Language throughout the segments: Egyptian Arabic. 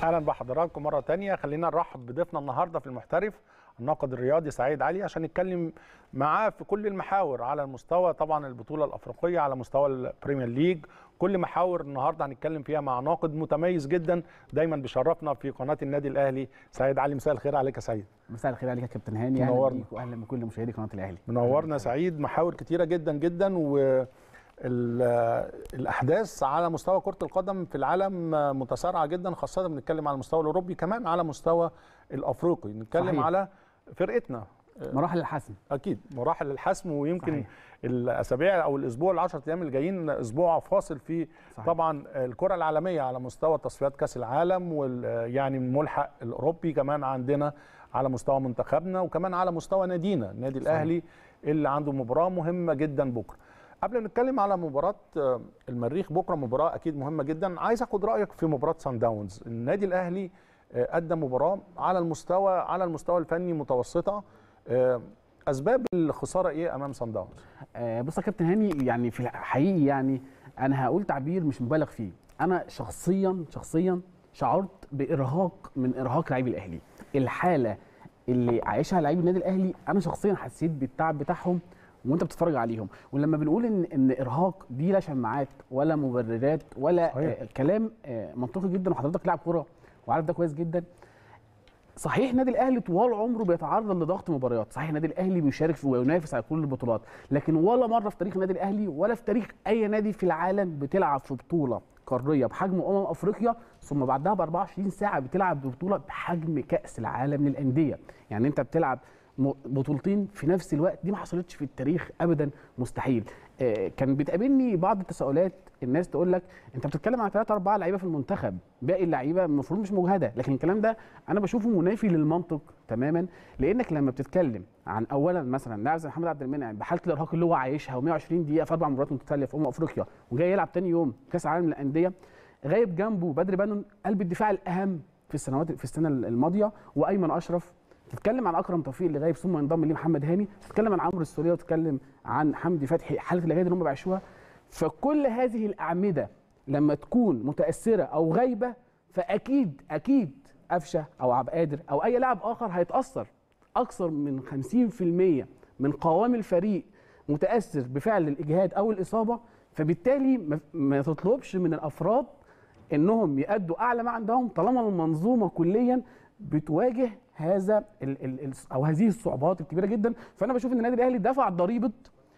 اهلا بحضراتكم مره تانية خلينا نرحب بضيفنا النهارده في المحترف الناقد الرياضي سعيد علي عشان نتكلم معاه في كل المحاور على المستوى طبعا البطوله الافريقيه على مستوى البريمير ليج كل محاور النهارده هنتكلم فيها مع ناقد متميز جدا دايما بيشرفنا في قناه النادي الاهلي سعيد علي مساء الخير عليك يا سعيد مساء الخير عليك يا كابتن هاني اهلا منورنا. بيك واهلا بكل مشاهدي قناه الاهلي منورنا سعيد محاور كتيره جدا جدا و ال- الاحداث على مستوى كره القدم في العالم متسارعه جدا خاصه بنتكلم على المستوى الاوروبي كمان على مستوى الافريقي نتكلم صحيح. على فرقتنا مراحل الحسم اكيد مراحل الحسم ويمكن صحيح. الاسابيع او الاسبوع ال10 ايام الجايين اسبوع فاصل في صحيح. طبعا الكره العالميه على مستوى تصفيات كاس العالم وال يعني الملحق الاوروبي كمان عندنا على مستوى منتخبنا وكمان على مستوى نادينا النادي صحيح. الاهلي اللي عنده مباراه مهمه جدا بكره قبل ما نتكلم على مباراه آه، المريخ بكره مباراه اكيد مهمه جدا عايز اخد رايك في مباراه سان داونز النادي الاهلي آه، قدم مباراه على المستوى على المستوى الفني متوسطه آه، اسباب الخساره ايه امام سان داونز آه بص يا كابتن هاني يعني في الحقيقي يعني انا هقول تعبير مش مبالغ فيه انا شخصيا شخصيا شعرت بارهاق من ارهاق لاعبي الاهلي الحاله اللي عايشها لاعبي النادي الاهلي انا شخصيا حسيت بالتعب بتاعهم وانت بتتفرج عليهم ولما بنقول ان ان ارهاق دي لا شماعات ولا مبررات ولا صحيح. آه كلام آه منطقي جدا وحضرتك لاعب كوره وعارف ده كويس جدا صحيح النادي الاهلي طوال عمره بيتعرض لضغط مباريات صحيح النادي الاهلي بيشارك في وينافس على كل البطولات لكن ولا مره في تاريخ النادي الاهلي ولا في تاريخ اي نادي في العالم بتلعب في بطوله قاريه بحجم امم افريقيا ثم بعدها ب 24 ساعه بتلعب ببطوله بحجم كاس العالم للانديه يعني انت بتلعب م- بطولتين في نفس الوقت دي ما حصلتش في التاريخ ابدا مستحيل آه، كان بتقابلني بعض التساؤلات الناس تقول لك انت بتتكلم عن ثلاثة أربعة لعيبة في المنتخب باقي اللعيبة المفروض مش مجهدة لكن الكلام ده أنا بشوفه منافي للمنطق تماما لأنك لما بتتكلم عن أولا مثلا لاعب زي محمد عبد المنعم بحالة الإرهاق اللي هو عايشها و120 دقيقة في أربع مباريات متتالية في أمم أفريقيا وجاي يلعب تاني يوم كأس العالم للأندية غايب جنبه بدر بنون قلب الدفاع الأهم في السنوات في السنة الماضية وأيمن أشرف تتكلم عن اكرم توفيق اللي غايب ثم ينضم ليه محمد هاني تتكلم عن عمرو السوليه وتتكلم عن حمدي فتحي حاله الاجهاد اللي هم بيعيشوها فكل هذه الاعمده لما تكون متاثره او غايبه فاكيد اكيد قفشه او عبد القادر او اي لاعب اخر هيتاثر اكثر من 50% من قوام الفريق متاثر بفعل الاجهاد او الاصابه فبالتالي ما- ما تطلبش من الافراد انهم يادوا اعلى ما عندهم طالما المنظومه كليا بتواجه هذا ال ال ال او هذه الصعوبات الكبيره جدا فانا بشوف ان النادي الاهلي دفع ضريبه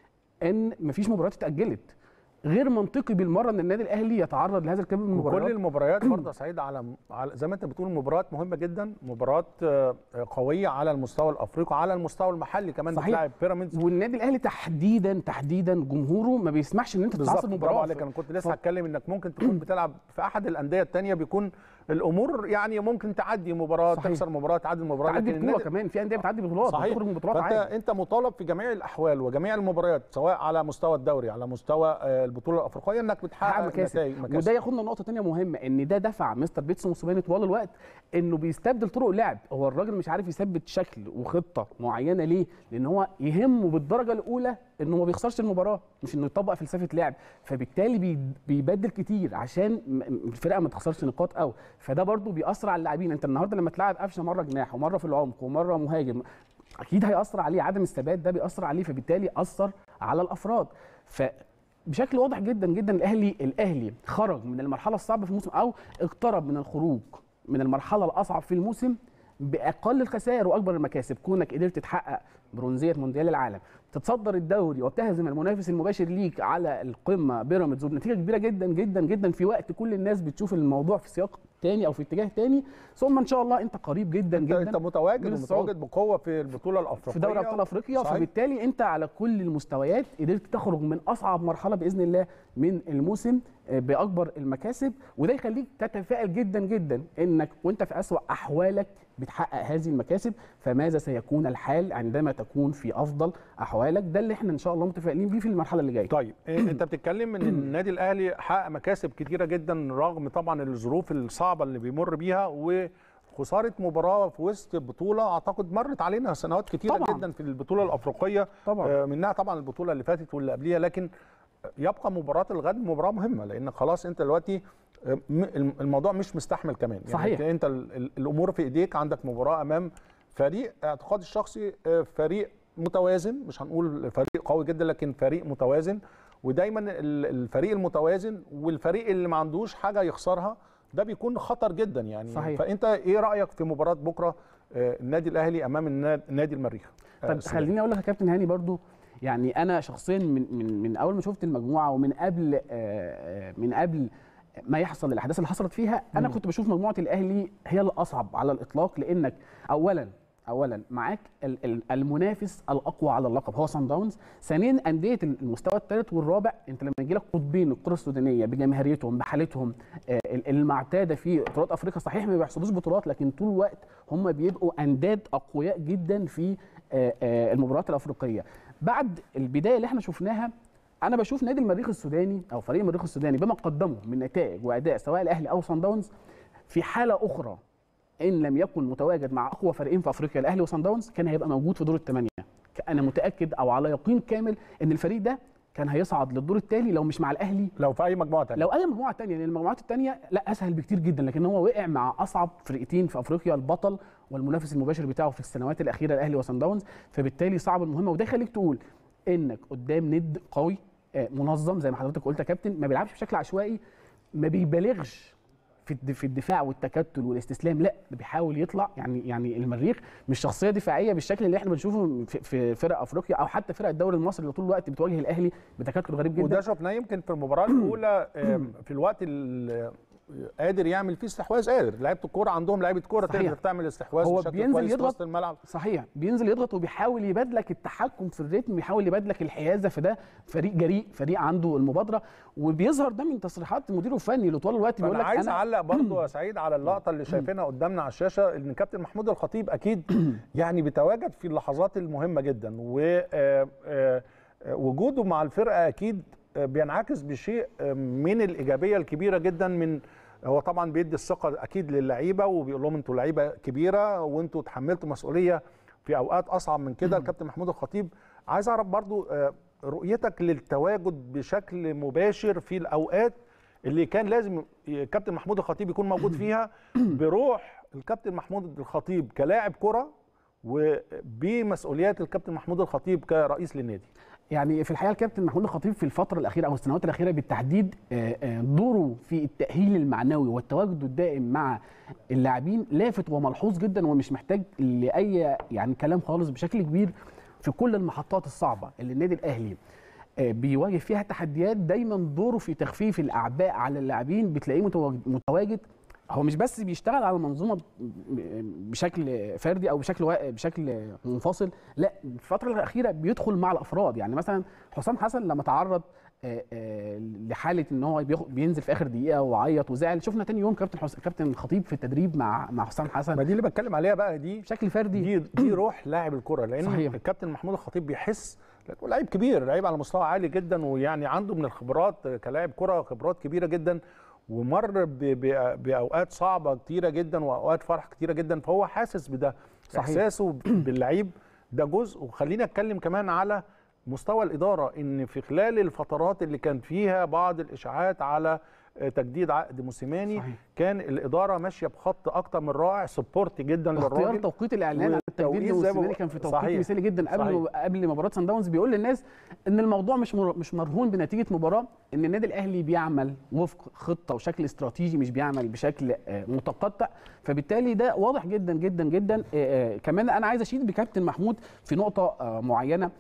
ان مفيش مباريات اتاجلت غير منطقي بالمره ان النادي الاهلي يتعرض لهذا الكم من وكل المباريات المباريات برضه سعيد على على- زي ما انت بتقول مباريات مهمه جدا مباريات آه، قويه على المستوى الافريقي على المستوى المحلي كمان صحيح. بتلاعب بيراميدز والنادي الاهلي تحديدا تحديدا جمهوره ما بيسمحش ان انت بالظبط تتعصب برافو مباراه عليك انا كنت لسه ف- هتكلم انك ممكن تكون بتلعب في احد الانديه الثانيه بيكون الامور يعني ممكن تعدي مباراه صحيح. تخسر مباراه تعدي مباراه تعدي لكن بطوله النادي- كمان في انديه بتعدي بطولات صحيح بتخرج من بطولات فانت عادي انت مطالب في جميع الاحوال وجميع المباريات سواء على مستوى الدوري على مستوى آه، البطوله الافريقيه انك حقق بتحقق مكاسب نتائج مكاسب وده ياخدنا لنقطه تانية مهمه ان ده دفع مستر بيتسون موسيماني طوال الوقت انه بيستبدل طرق اللعب هو الراجل مش عارف يثبت شكل وخطه معينه ليه لان هو يهمه بالدرجه الاولى انه ما بيخسرش المباراه مش انه يطبق فلسفه لعب فبالتالي بي- بيبدل كتير عشان م- م- الفرقه ما تخسرش نقاط قوي فده برضو بيأثر على اللاعبين انت النهارده لما تلعب قفشه مره جناح ومره في العمق ومره مهاجم اكيد هيأثر عليه عدم الثبات ده بيأثر عليه فبالتالي أثر على الافراد ف بشكل واضح جدا جدا الاهلي الاهلي خرج من المرحله الصعبه في الموسم او اقترب من الخروج من المرحله الاصعب في الموسم باقل الخسائر واكبر المكاسب كونك قدرت تحقق برونزيه مونديال العالم تتصدر الدوري وبتهزم المنافس المباشر ليك على القمه بيراميدز وبنتيجه كبيره جدا جدا جدا في وقت كل الناس بتشوف الموضوع في سياق تاني او في اتجاه تاني ثم ان شاء الله انت قريب جدا انت, جدا انت متواجد من الصعود. ومتواجد بقوه في البطوله الافريقيه في دوري ابطال افريقيا صحيح. فبالتالي انت على كل المستويات قدرت تخرج من اصعب مرحله باذن الله من الموسم آه، باكبر المكاسب وده يخليك تتفائل جدا جدا انك وانت في اسوا احوالك بتحقق هذه المكاسب فماذا سيكون الحال عندما تكون في افضل احوالك ده اللي احنا ان شاء الله متفائلين بيه في المرحله اللي جايه طيب إيه، انت بتتكلم ان النادي الاهلي حقق مكاسب كتيره جدا رغم طبعا الظروف الصعبه اللي بيمر بيها وخساره مباراه في وسط بطوله اعتقد مرت علينا سنوات كتيره طبعاً. جدا في البطوله الافريقيه طبعاً. آه، منها طبعا البطوله اللي فاتت واللي قبليها لكن يبقى مباراه الغد مباراه مهمه لان خلاص انت دلوقتي م- الم- الموضوع مش مستحمل كمان صحيح. يعني انت ال- ال- الامور في ايديك عندك مباراه امام فريق اعتقادي الشخصي آه، فريق متوازن مش هنقول فريق قوي جدا لكن فريق متوازن ودايما ال- الفريق المتوازن والفريق اللي ما عندوش حاجه يخسرها ده بيكون خطر جدا يعني صحيح. فانت ايه رايك في مباراه بكره آه، النادي الاهلي امام النا- نادي المريخ آه، طب السوداني؟ خليني اقول لك يا كابتن هاني برضو يعني انا شخصيا من من من اول ما شفت المجموعه ومن قبل آه، آه، من قبل ما يحصل الاحداث اللي حصلت فيها انا كنت بشوف مجموعه الاهلي هي الاصعب على الاطلاق لانك اولا اولا معاك ال- ال- المنافس الاقوى على اللقب هو سان داونز ثانيا انديه المستوى الثالث والرابع انت لما يجي لك قطبين الكره السودانيه بجماهيريتهم بحالتهم آه، ال- المعتاده في بطولات افريقيا صحيح ما بيحصلوش بطولات لكن طول الوقت هم بيبقوا انداد اقوياء جدا في آه، آه، المباريات الافريقيه بعد البدايه اللي احنا شفناها انا بشوف نادي المريخ السوداني او فريق المريخ السوداني بما قدمه من نتائج واداء سواء الاهلي او صن داونز في حاله اخرى ان لم يكن متواجد مع اقوى فريقين في افريقيا الاهلي وصن داونز كان هيبقى موجود في دور الثمانيه انا متاكد او على يقين كامل ان الفريق ده كان هيصعد للدور التالي لو مش مع الاهلي لو في اي مجموعه ثانيه لو اي مجموعه تانية لان المجموعات التانية لا اسهل بكتير جدا لكن هو وقع مع اصعب فرقتين في افريقيا البطل والمنافس المباشر بتاعه في السنوات الاخيره الاهلي وصن داونز فبالتالي صعب المهمه وده يخليك تقول انك قدام ند قوي آه، منظم زي ما حضرتك قلت يا كابتن ما بيلعبش بشكل عشوائي ما بيبالغش في الد- في الدفاع والتكتل والاستسلام لا ده بيحاول يطلع يعني يعني المريخ مش شخصيه دفاعيه بالشكل اللي احنا بنشوفه في, في فرق افريقيا او حتى فرق الدوري المصري اللي طول الوقت بتواجه الاهلي بتكتل غريب جدا وده شفناه يمكن في المباراه الاولى آم، في الوقت اللي قادر يعمل فيه استحواذ قادر لعيبه الكوره عندهم لعيبه كوره صحيح. تقدر تعمل استحواذ هو بشكل بينزل كويس في يضغط وسط الملعب صحيح بينزل يضغط وبيحاول يبادلك التحكم في الريتم بيحاول يبادلك الحيازه فده فريق جريء فريق عنده المبادره وبيظهر ده من تصريحات مديره الفني اللي طول الوقت بيقول انا لك عايز انا اعلق برضه يا سعيد على اللقطه اللي شايفينها قدامنا على الشاشه ان كابتن محمود الخطيب اكيد يعني بيتواجد في اللحظات المهمه جدا ووجوده مع الفرقه اكيد آه، بينعكس بشيء آه، من الايجابيه الكبيره جدا من هو طبعا بيدي الثقه اكيد للعيبه وبيقول لهم انتوا لعيبه كبيره وانتوا تحملتوا مسؤوليه في اوقات اصعب من كده الكابتن محمود الخطيب عايز اعرف برضو آه، رؤيتك للتواجد بشكل مباشر في الاوقات اللي كان لازم الكابتن محمود الخطيب يكون موجود فيها بروح الكابتن محمود الخطيب كلاعب كره وبمسؤوليات الكابتن محمود الخطيب كرئيس للنادي يعني في الحقيقه الكابتن محمود الخطيب في الفتره الاخيره او السنوات الاخيره بالتحديد آه، آه، دوره في التاهيل المعنوي والتواجد الدائم مع اللاعبين لافت وملحوظ جدا ومش محتاج لاي يعني كلام خالص بشكل كبير في كل المحطات الصعبه اللي النادي الاهلي آه، بيواجه فيها تحديات دايما دوره في تخفيف الاعباء على اللاعبين بتلاقيه متواجد- متواجد هو مش بس بيشتغل على المنظومه ب- بشكل فردي او بشكل وا- بشكل منفصل لا الفتره الاخيره بيدخل مع الافراد يعني مثلا حسام حسن لما تعرض آه، آه، لحاله ان هو بياخد- بينزل في اخر دقيقه وعيط وزعل شفنا تاني يوم كابتن حس... كابتن الخطيب في التدريب مع مع حسام ما حسن دي اللي بتكلم عليها بقى دي بشكل فردي دي دي روح لاعب الكره لان صحيح. الكابتن محمود الخطيب بيحس لأنه لعيب كبير لعيب على مستوى عالي جدا ويعني عنده من الخبرات كلاعب كره خبرات كبيره جدا ومر ب- ب- باوقات صعبه كتيره جدا واوقات فرح كتيره جدا فهو حاسس بده صحيح. احساسه باللعيب ده جزء وخلينا اتكلم كمان على مستوى الاداره ان في خلال الفترات اللي كان فيها بعض الاشاعات على آه، تجديد عقد موسيماني صحيح. كان الاداره ماشيه بخط اكتر من رائع سبورت جدا واختيار للراجل توقيت الاعلان عن التجديد والتوقيت زي ما لموسيماني بقول- كان في توقيت صحيح. مثالي جدا قبل قبل مباراه سان داونز بيقول للناس ان الموضوع مش مر... مش مرهون بنتيجه مباراه ان النادي الاهلي بيعمل وفق خطه وشكل استراتيجي مش بيعمل بشكل آه، متقطع فبالتالي ده واضح جدا جدا جدا آه، آه، كمان انا عايز اشيد بكابتن محمود في نقطه آه، معينه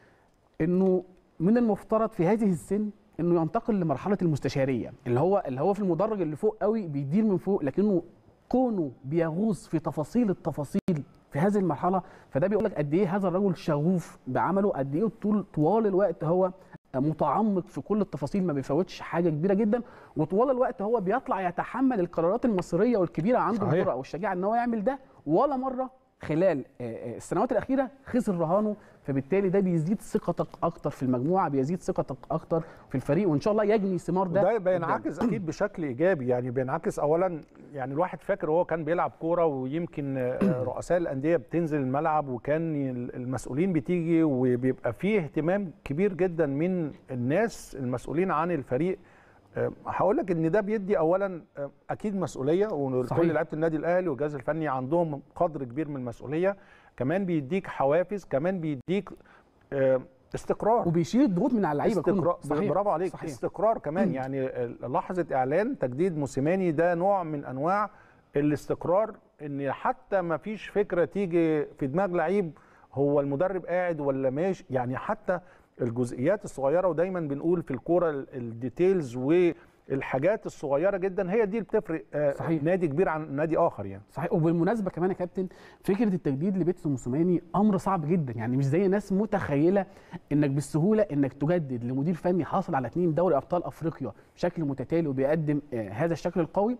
انه من المفترض في هذه السن انه ينتقل لمرحله المستشاريه اللي هو اللي هو في المدرج اللي فوق قوي بيدير من فوق لكنه كونه بيغوص في تفاصيل التفاصيل في هذه المرحله فده بيقول لك قد ايه هذا الرجل شغوف بعمله قد ايه طول طوال الوقت هو متعمق في كل التفاصيل ما بيفوتش حاجه كبيره جدا وطوال الوقت هو بيطلع يتحمل القرارات المصيريه والكبيره عنده صحيح. الجرأه والشجاعه ان هو يعمل ده ولا مره خلال آه، آه، السنوات الاخيره خسر رهانه فبالتالي ده بيزيد ثقتك اكتر في المجموعه بيزيد ثقتك اكتر في الفريق وان شاء الله يجني ثمار ده ده قدام. بينعكس اكيد بشكل ايجابي يعني بينعكس اولا يعني الواحد فاكر وهو كان بيلعب كوره ويمكن آه، رؤساء الانديه بتنزل الملعب وكان المسؤولين بتيجي وبيبقى فيه اهتمام كبير جدا من الناس المسؤولين عن الفريق آه، هقول لك ان ده بيدي اولا آه، اكيد مسؤوليه وكل صحيح. لعيبه النادي الاهلي والجهاز الفني عندهم قدر كبير من المسؤوليه كمان بيديك حوافز كمان بيديك آه، استقرار وبيشيل الضغوط من على اللعيبه كله. استقرار صحيح برافو عليك صحيح. استقرار كمان يعني لحظه اعلان تجديد موسيماني ده نوع من انواع الاستقرار ان حتى ما فيش فكره تيجي في دماغ لعيب هو المدرب قاعد ولا ماشي يعني حتى الجزئيات الصغيره ودايما بنقول في الكوره ال- الديتيلز والحاجات الصغيره جدا هي دي اللي بتفرق آه، صحيح. نادي كبير عن نادي اخر يعني صحيح وبالمناسبه كمان يا كابتن فكره التجديد لبيتسو موسوماني امر صعب جدا يعني مش زي ناس متخيله انك بالسهوله انك تجدد لمدير فني حاصل على اثنين دوري ابطال افريقيا بشكل متتالي وبيقدم آه، هذا الشكل القوي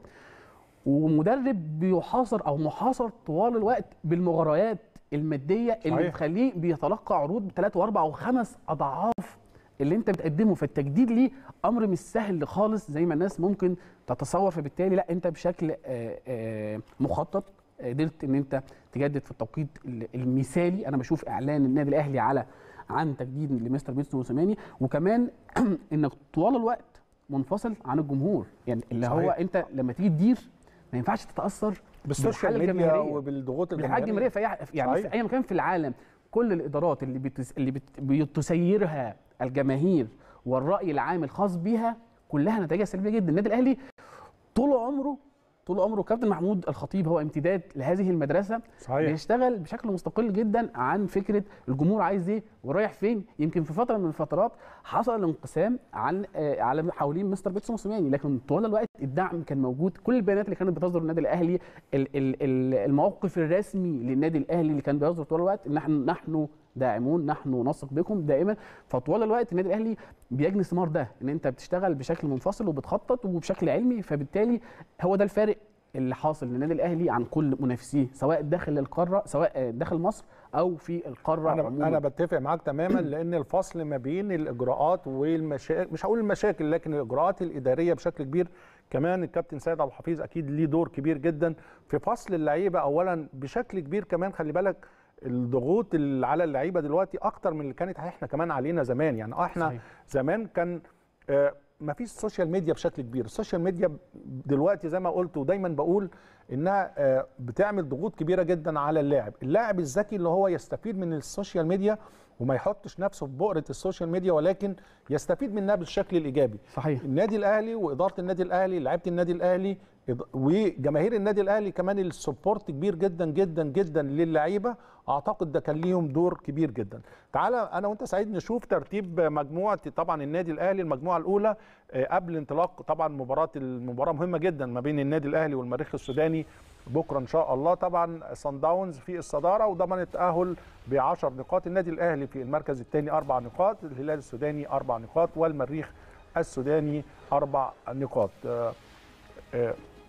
ومدرب بيحاصر او محاصر طوال الوقت بالمغريات الماديه اللي صحيح. بتخليه بيتلقى عروض بثلاث واربع وخمس اضعاف اللي انت بتقدمه فالتجديد ليه امر مش سهل خالص زي ما الناس ممكن تتصور فبالتالي لا انت بشكل آه، آه، مخطط قدرت ان انت تجدد في التوقيت ال- المثالي انا بشوف اعلان النادي الاهلي على عن تجديد لمستر بيتسو موسيماني وكمان انك طوال الوقت منفصل عن الجمهور يعني اللي هو صحيح. انت لما تيجي تدير ما ينفعش تتاثر بالسوشيال بالحالة ميديا الجماهيرية. وبالضغوط بالحاجه الجماهيريه في أي- يعني صحيح. في اي مكان في العالم كل الادارات اللي بتس... اللي بت... بتسيرها الجماهير والراي العام الخاص بيها كلها نتائجها سلبيه جدا النادي الاهلي طول عمره طول عمره كابتن محمود الخطيب هو امتداد لهذه المدرسه صحيح بيشتغل بشكل مستقل جدا عن فكره الجمهور عايز ايه ورايح فين يمكن في فتره من الفترات حصل الانقسام عن آه، على حوالين مستر بيتسو موسيماني لكن طوال الوقت الدعم كان موجود كل البيانات اللي كانت بتصدر النادي الاهلي ال- ال- ال- الموقف الرسمي للنادي الاهلي اللي كان بيصدر طول الوقت نحن نحن داعمون نحن نثق بكم دائما فطوال الوقت النادي الاهلي بيجني ثمار ده ان انت بتشتغل بشكل منفصل وبتخطط وبشكل علمي فبالتالي هو ده الفارق اللي حاصل للنادي الاهلي عن كل منافسيه سواء داخل القاره سواء داخل مصر او في القاره انا عموما انا بتفق معاك تماما لان الفصل ما بين الاجراءات والمشاكل مش هقول المشاكل لكن الاجراءات الاداريه بشكل كبير كمان الكابتن سيد عبد الحفيظ اكيد ليه دور كبير جدا في فصل اللعيبه اولا بشكل كبير كمان خلي بالك الضغوط اللي على اللعيبه دلوقتي اكتر من اللي كانت احنا كمان علينا زمان يعني احنا صحيح. زمان كان آه، ما فيش سوشيال ميديا بشكل كبير السوشيال ميديا دلوقتي زي ما قلت ودايما بقول انها آه، بتعمل ضغوط كبيره جدا على اللاعب اللاعب الذكي اللي هو يستفيد من السوشيال ميديا وما يحطش نفسه في بؤره السوشيال ميديا ولكن يستفيد منها بالشكل الايجابي صحيح النادي الاهلي واداره النادي الاهلي لعيبه النادي الاهلي إض- وجماهير النادي الاهلي كمان السبورت كبير جدا جدا جدا للعيبه اعتقد ده كان ليهم دور كبير جدا تعالى انا وانت سعيد نشوف ترتيب مجموعه طبعا النادي الاهلي المجموعه الاولى آه، قبل انطلاق طبعا مباراه المباراه مهمه جدا ما بين النادي الاهلي والمريخ السوداني بكره ان شاء الله طبعا صن داونز في الصداره وضمن التاهل ب 10 نقاط النادي الاهلي في المركز الثاني اربع نقاط الهلال السوداني اربع نقاط والمريخ السوداني اربع نقاط آه، آه،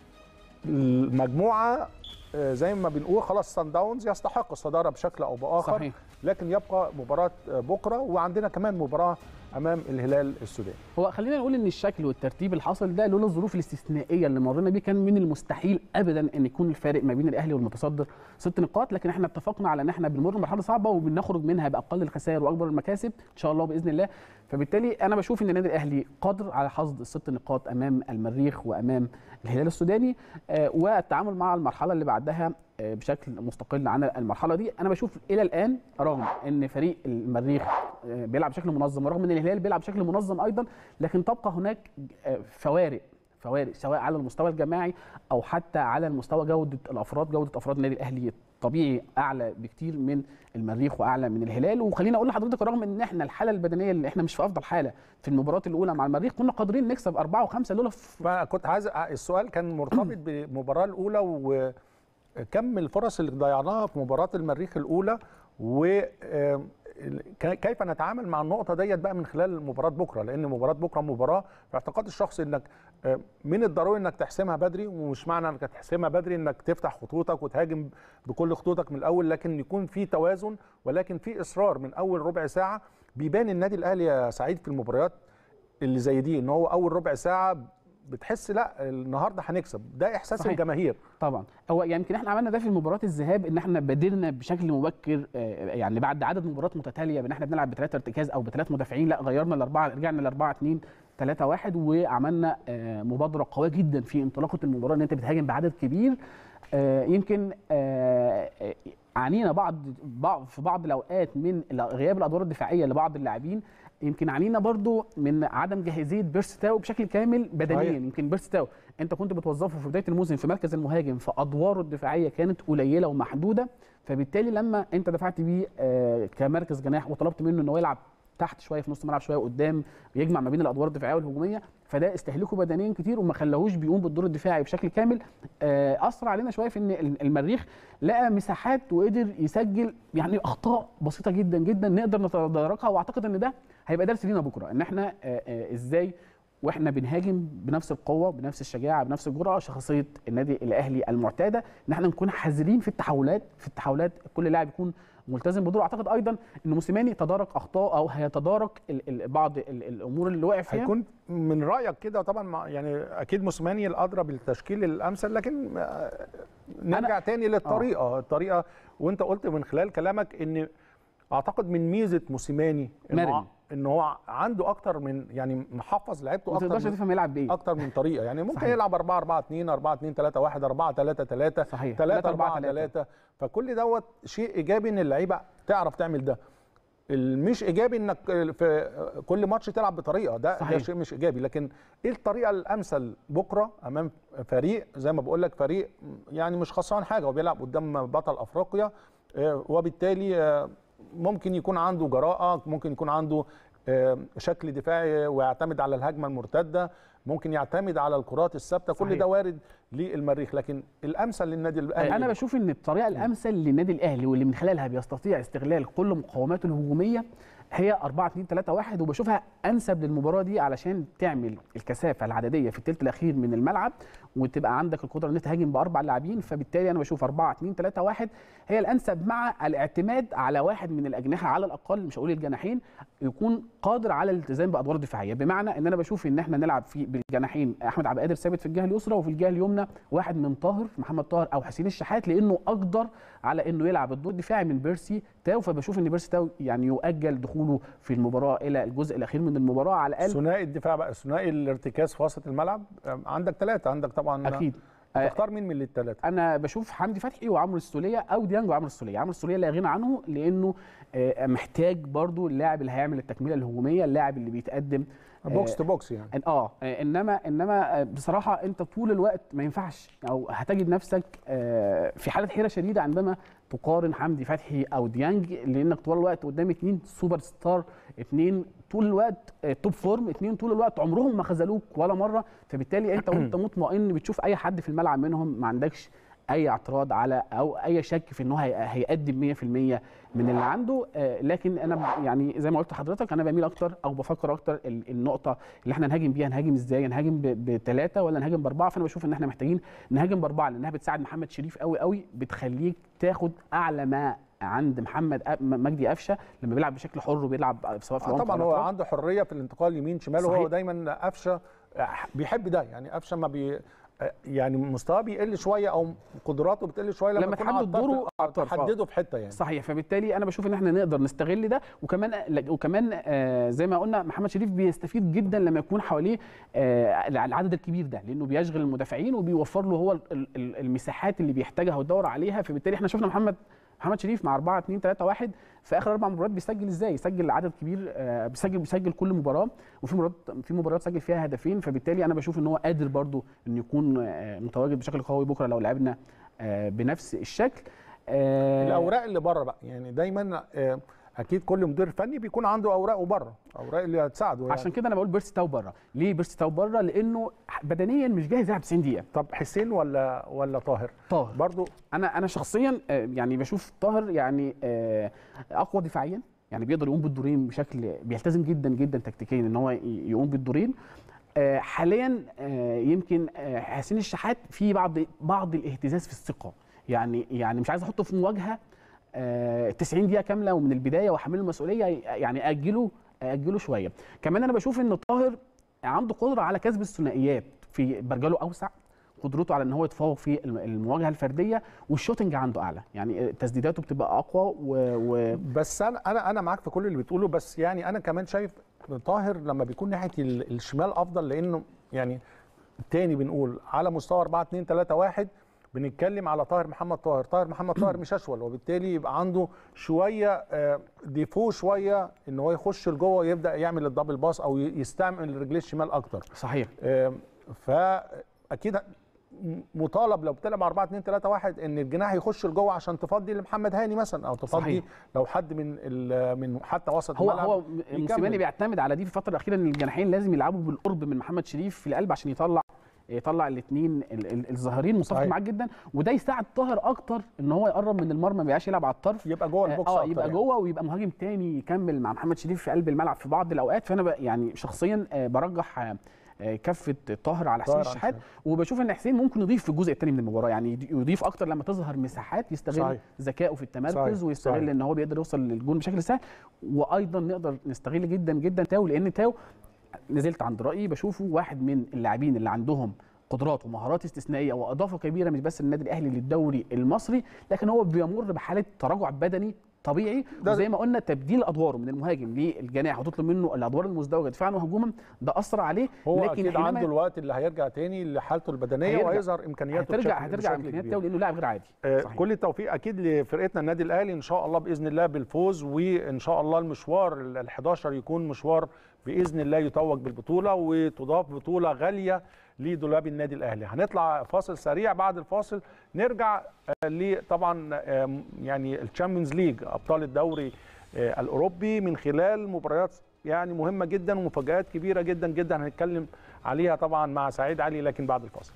المجموعه آه، زي ما بنقول خلاص سان داونز يستحق الصداره بشكل او باخر صحيح لكن يبقى مباراه آه، بكره وعندنا كمان مباراه امام الهلال السوداني هو خلينا نقول ان الشكل والترتيب اللي حصل ده لولا الظروف الاستثنائيه اللي مرينا بيه كان من المستحيل ابدا ان يكون الفارق ما بين الاهلي والمتصدر ست نقاط لكن احنا اتفقنا على ان احنا بنمر مرحله صعبه وبنخرج منها باقل الخسائر واكبر المكاسب ان شاء الله باذن الله فبالتالي انا بشوف ان النادي الاهلي قادر على حصد الست نقاط امام المريخ وامام الهلال السوداني آه، والتعامل مع المرحله اللي بعدها آه، بشكل مستقل عن المرحله دي انا بشوف الى الان رغم ان فريق المريخ آه، بيلعب بشكل منظم ورغم ان الهلال بيلعب بشكل منظم ايضا لكن تبقى هناك آه، فوارق فوارق سواء على المستوى الجماعي او حتى على المستوى جوده الافراد جوده افراد النادي الاهلي طبيعي اعلى بكتير من المريخ واعلى من الهلال وخليني اقول لحضرتك رغم ان احنا الحاله البدنيه اللي احنا مش في افضل حاله في المباراه الاولى مع المريخ كنا قادرين نكسب اربعه وخمسه لولا في فكنت عايز السؤال كان مرتبط بالمباراه الاولى وكم الفرص اللي ضيعناها في مباراه المريخ الاولى و آم، كيف نتعامل مع النقطه ديت بقى من خلال مباراه بكره لان مباراه بكره مباراه في اعتقادي الشخصي انك آم، من الضروري انك تحسمها بدري ومش معنى انك تحسمها بدري انك تفتح خطوطك وتهاجم بكل خطوطك من الاول لكن يكون في توازن ولكن في اصرار من اول ربع ساعه بيبان النادي الاهلي يا سعيد في المباريات اللي زي دي ان هو اول ربع ساعه بتحس لا النهارده هنكسب ده احساس صحيح. الجماهير طبعا هو يعني يمكن احنا عملنا ده في مباراه الذهاب ان احنا بادرنا بشكل مبكر آه، يعني بعد عدد مباريات متتاليه بان احنا بنلعب بثلاثه ارتكاز او بثلاث مدافعين لا غيرنا الاربعه رجعنا لاربعه اثنين 3 1 وعملنا آه، مبادره قويه جدا في انطلاقه المباراه ان انت بتهاجم بعدد كبير آه، يمكن آه، آه، عانينا بعض بعض في بعض الاوقات من غياب الادوار الدفاعيه لبعض اللاعبين يمكن عانينا برضو من عدم جاهزيه بيرستاو بشكل كامل بدنيا صحيح. يمكن بيرستاو انت كنت بتوظفه في بدايه الموسم في مركز المهاجم فادواره الدفاعيه كانت قليله ومحدوده فبالتالي لما انت دفعت بيه آه، كمركز جناح وطلبت منه ان هو يلعب تحت شويه في نص الملعب شويه قدام يجمع ما بين الادوار الدفاعيه والهجوميه فده استهلكه بدنيا كتير وما خلاهوش بيقوم بالدور الدفاعي بشكل كامل آه، اثر علينا شويه في ان المريخ لقى مساحات وقدر يسجل يعني اخطاء بسيطه جدا جدا نقدر نتداركها واعتقد ان ده هيبقى درس لينا بكره ان احنا آه، آه، ازاي واحنا بنهاجم بنفس القوه بنفس الشجاعه بنفس الجرأه شخصيه النادي الاهلي المعتاده ان احنا نكون حذرين في التحولات في التحولات كل لاعب يكون ملتزم بدوره اعتقد ايضا ان موسيماني تدارك اخطاء او هيتدارك ال- ال- بعض ال- الامور اللي وقع فيها هيكون من رايك كده طبعا مع- يعني اكيد موسيماني الادرى بالتشكيل الامثل لكن آه، نرجع تاني للطريقه الطريقه وانت قلت من خلال كلامك ان اعتقد من ميزه موسيماني ان مرن. هو ان هو عنده اكتر من يعني محفظ لعيبته ما اكتر تقدرش من تفهم يلعب بايه اكتر من طريقه يعني ممكن صحيح. يلعب 4 4 2 4 2 3 1 4 3 3 صحيح. 3 4 4 3 فكل دوت شيء ايجابي ان اللعيبه تعرف تعمل ده المش ايجابي انك في كل ماتش تلعب بطريقه ده صحيح. ده شيء مش ايجابي لكن ايه الطريقه الامثل بكره امام فريق زي ما بقول لك فريق يعني مش خسران حاجه وبيلعب قدام بطل افريقيا آه، وبالتالي آه، ممكن يكون عنده جراءه ممكن يكون عنده آه، شكل دفاعي ويعتمد على الهجمه المرتده ممكن يعتمد على الكرات الثابته كل صحيح. ده وارد للمريخ لكن الامثل للنادي الاهلي انا بشوف ان الطريقه الامثل للنادي الاهلي واللي من خلالها بيستطيع استغلال كل مقوماته الهجوميه هي 4 2 3 1 وبشوفها انسب للمباراه دي علشان تعمل الكثافه العدديه في الثلث الاخير من الملعب وتبقى عندك القدره ان انت تهاجم باربع لاعبين فبالتالي انا بشوف 4 2 3 1 هي الانسب مع الاعتماد على واحد من الاجنحه على الاقل مش هقول الجناحين يكون قادر على الالتزام بادوار دفاعيه بمعنى ان انا بشوف ان احنا نلعب في بالجناحين احمد عبد القادر ثابت في الجهه اليسرى وفي الجهه اليمنى واحد من طاهر محمد طاهر او حسين الشحات لانه اقدر على انه يلعب الدور الدفاعي من بيرسي تاو فبشوف ان بيرسي تاو يعني يؤجل دخوله في المباراه الى الجزء الاخير من المباراه على الاقل ثنائي الدفاع بقى ثنائي الارتكاز في وسط الملعب آه، عندك ثلاثه عندك طبعا اكيد آه، تختار مين من الثلاثه انا بشوف حمدي فتحي وعمرو السوليه او ديانج وعمرو السوليه عمرو السوليه لا غنى عنه لانه آه، محتاج برضو اللاعب اللي هيعمل التكمله الهجوميه اللاعب اللي بيتقدم آه، بوكس تو بوكس يعني إن- اه آه، انما انما آه، بصراحه انت طول الوقت ما ينفعش او هتجد نفسك آه، في حاله حيره شديده عندما تقارن حمدي فتحي او ديانج لانك طول الوقت قدام اتنين سوبر ستار اتنين طول الوقت آه، توب فورم اتنين طول الوقت عمرهم ما خذلوك ولا مره فبالتالي انت وانت مطمئن بتشوف اي حد في الملعب منهم ما عندكش اي اعتراض على او اي شك في ان هو هي- هيقدم 100% من اللي عنده آه، لكن انا ب- يعني زي ما قلت لحضرتك انا بميل اكتر او بفكر اكتر ال- النقطه اللي احنا نهاجم بيها نهاجم ازاي نهاجم بثلاثه ولا نهاجم باربعه فانا بشوف ان احنا محتاجين نهاجم باربعه لانها بتساعد محمد شريف قوي قوي بتخليك تاخد اعلى ما عند محمد أ- م- مجدي قفشه لما بيلعب بشكل حر وبيلعب سواء في آه العمق طبعا ولا هو الأطراف. عنده حريه في الانتقال يمين شمال وهو صحيح. دايما قفشه آه، بيحب ده يعني قفشه ما بي آه، يعني مستواه بيقل شويه او قدراته بتقل شويه لما, لما يكون تحدد على الطرف- دوره على الطرف، آه. تحدده في حته يعني صحيح فبالتالي انا بشوف ان احنا نقدر نستغل ده وكمان وكمان آه، زي ما قلنا محمد شريف بيستفيد جدا لما يكون حواليه آه، العدد الكبير ده لانه بيشغل المدافعين وبيوفر له هو ال- ال- المساحات اللي بيحتاجها ويدور عليها فبالتالي احنا شفنا محمد محمد شريف مع 4 2 3 1 في اخر اربع مباريات بيسجل ازاي؟ يسجل عدد كبير آه، بيسجل بيسجل كل مباراه وفي مباريات في مباريات سجل فيها هدفين فبالتالي انا بشوف ان هو قادر برضو انه يكون آه، متواجد بشكل قوي بكره لو لعبنا آه، بنفس الشكل آه، الاوراق اللي بره بقى يعني دايما آه، اكيد كل مدير فني بيكون عنده اوراقه بره اوراق اللي هتساعده يعني. عشان كده انا بقول بيرسي تاو بره ليه بيرسي تاو بره لانه بدنيا مش جاهز يلعب 90 دقيقه طب حسين ولا ولا طاهر طاهر برضو انا انا شخصيا آه، يعني بشوف طاهر يعني آه، اقوى دفاعيا يعني بيقدر يقوم بالدورين بشكل بيلتزم جدا جدا تكتيكيا ان هو ي- يقوم بالدورين آه، حاليا آه، يمكن آه، حسين الشحات في بعض بعض الاهتزاز في الثقه يعني يعني مش عايز احطه في مواجهه آه، 90 دقيقه كامله ومن البدايه واحمله المسؤوليه يعني اجله اجله شويه كمان انا بشوف ان طاهر عنده قدره على كسب الثنائيات في برجله اوسع قدرته على ان هو يتفوق في الم- المواجهه الفرديه والشوتنج عنده اعلى يعني تسديداته بتبقى اقوى و... و... بس انا انا انا معاك في كل اللي بتقوله بس يعني انا كمان شايف طاهر لما بيكون ناحيه ال- الشمال افضل لانه يعني تاني بنقول على مستوى 4 2 3 1 بنتكلم على طاهر محمد طاهر طاهر محمد طاهر مش اشول وبالتالي يبقى عنده شويه آه، ديفو شويه ان هو يخش لجوه ويبدا يعمل الدبل باس او ي- يستعمل رجليه الشمال اكتر صحيح آم، فاكيد م- مطالب لو بتلعب 4 2 3 1 ان الجناح يخش لجوه عشان تفضي لمحمد هاني مثلا او تفضي صحيح. لو حد من ال- من حتى وسط هو الملعب هو يكمل. موسيماني بيعتمد على دي في الفتره الاخيره ان الجناحين لازم يلعبوا بالقرب من محمد شريف في القلب عشان يطلع يطلع الاثنين الظاهرين متفق صحيح. معاك جدا وده يساعد طاهر اكتر ان هو يقرب من المرمى ما يبقاش يلعب على الطرف يبقى جوه البوكس اه أكتر يبقى يعني. جوه ويبقى مهاجم تاني يكمل مع محمد شريف في قلب الملعب في بعض الاوقات فانا بقى يعني شخصيا آه، برجح آه، آه، كفه طاهر على حسين طاهر على الشحات حسين. وبشوف ان حسين ممكن يضيف في الجزء الثاني من المباراه يعني يض- يضيف اكتر لما تظهر مساحات يستغل صحيح. ذكائه في التمركز صحيح. ويستغل صحيح. ان هو بيقدر يوصل للجون بشكل سهل وايضا نقدر نستغل جدا جدا تاو لان تاو نزلت عند رايي بشوفه واحد من اللاعبين اللي عندهم قدرات ومهارات استثنائيه واضافه كبيره مش بس النادي الاهلي للدوري المصري لكن هو بيمر بحاله تراجع بدني طبيعي ده- وزي ما قلنا تبديل ادواره من المهاجم للجناح وتطلب منه الادوار المزدوجه دفاعا وهجوما ده اثر عليه هو لكن اكيد حينما عنده الوقت اللي هيرجع تاني لحالته البدنيه هيرجع. وهيظهر امكانياته هترجع بشكل- هترجع بشكل امكانيات كبير. تاو لانه لاعب غير عادي آه، صحيح. كل التوفيق اكيد لفرقتنا النادي الاهلي ان شاء الله باذن الله بالفوز وان شاء الله المشوار ال 11 يكون مشوار باذن الله يتوج بالبطوله وتضاف بطوله غاليه لدولاب النادي الاهلي هنطلع فاصل سريع بعد الفاصل نرجع آه، ل طبعا آه، يعني الشامبيونز ليج ابطال الدوري آه، الاوروبي من خلال مباريات يعني مهمه جدا ومفاجات كبيره جدا جدا هنتكلم عليها طبعا مع سعيد علي لكن بعد الفاصل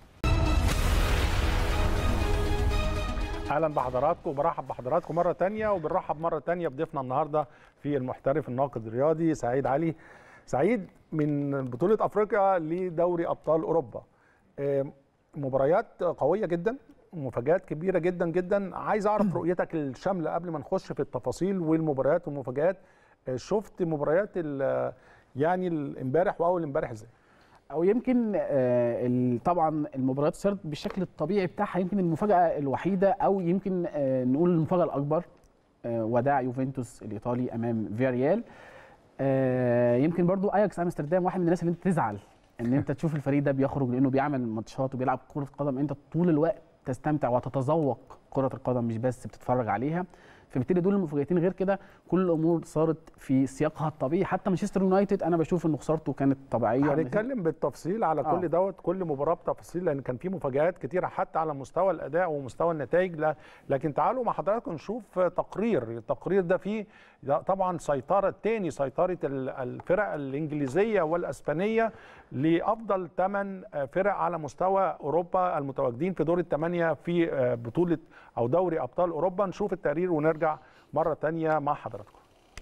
اهلا بحضراتكم وبرحب بحضراتكم مره تانية وبنرحب مره تانية بضيفنا النهارده في المحترف الناقد الرياضي سعيد علي سعيد من بطوله افريقيا لدوري ابطال اوروبا آم، مباريات قويه جدا مفاجات كبيره جدا جدا عايز اعرف رؤيتك الشامله قبل ما نخش في التفاصيل والمباريات والمفاجات آه، شفت مباريات ال- يعني ال- امبارح واول امبارح ازاي او يمكن آه، ال- طبعا المباريات صارت بالشكل الطبيعي بتاعها يمكن المفاجاه الوحيده او يمكن آه، نقول المفاجاه الاكبر آه، وداع يوفنتوس الايطالي امام فياريال آه، يمكن برضو اياكس امستردام واحد من الناس اللي انت تزعل ان انت تشوف الفريق ده بيخرج لانه بيعمل ماتشات وبيلعب كره قدم انت طول الوقت تستمتع وتتذوق كره القدم مش بس بتتفرج عليها فبالتالي دول المفاجاتين غير كده كل الامور صارت في سياقها الطبيعي حتى مانشستر يونايتد انا بشوف ان خسارته كانت طبيعيه هنتكلم بالتفصيل على آه. كل دوت كل مباراه بتفاصيل لان كان في مفاجآت كتيره حتى على مستوى الاداء ومستوى النتائج لا لكن تعالوا مع حضراتكم نشوف تقرير التقرير ده فيه ده طبعا سيطره تاني سيطره ال- الفرق الانجليزيه والاسبانيه لافضل ثمان فرق على مستوى اوروبا المتواجدين في دور الثمانيه في آه، بطوله او دوري ابطال اوروبا نشوف التقرير ونرجع مره تانية مع حضراتكم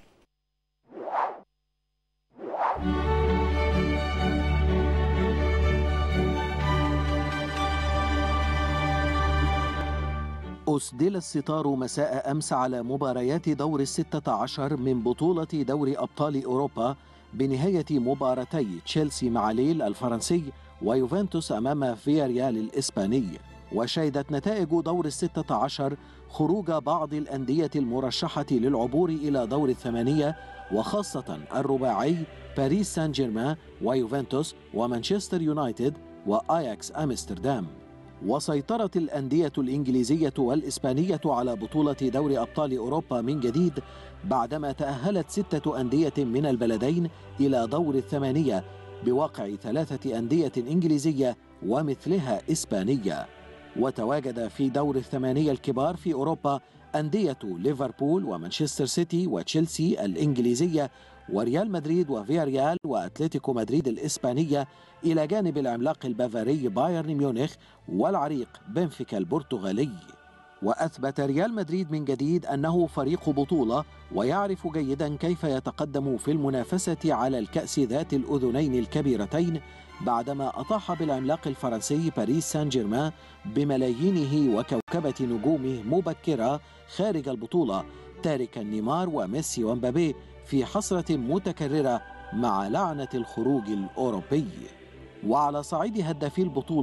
أسدل الستار مساء أمس على مباريات دور الستة عشر من بطولة دوري أبطال أوروبا بنهاية مباراتي تشيلسي مع ليل الفرنسي ويوفنتوس أمام فياريال الإسباني وشهدت نتائج دور الستة عشر خروج بعض الأندية المرشحة للعبور إلى دور الثمانية وخاصة الرباعي باريس سان جيرمان ويوفنتوس ومانشستر يونايتد وآياكس أمستردام وسيطرت الأندية الإنجليزية والإسبانية على بطولة دوري أبطال أوروبا من جديد بعدما تأهلت ستة أندية من البلدين إلى دور الثمانية بواقع ثلاثة أندية إنجليزية ومثلها إسبانية وتواجد في دور الثمانية الكبار في أوروبا أندية ليفربول ومانشستر سيتي وتشيلسي الإنجليزية وريال مدريد وفياريال وأتلتيكو مدريد الإسبانية إلى جانب العملاق البافاري بايرن ميونخ والعريق بنفيكا البرتغالي وأثبت ريال مدريد من جديد أنه فريق بطولة ويعرف جيدا كيف يتقدم في المنافسة على الكأس ذات الأذنين الكبيرتين بعدما أطاح بالعملاق الفرنسي باريس سان جيرمان بملايينه وكوكبة نجومه مبكرة خارج البطولة تاركا نيمار وميسي ومبابي في حسرة متكررة مع لعنة الخروج الأوروبي وعلى صعيد هدافي البطولة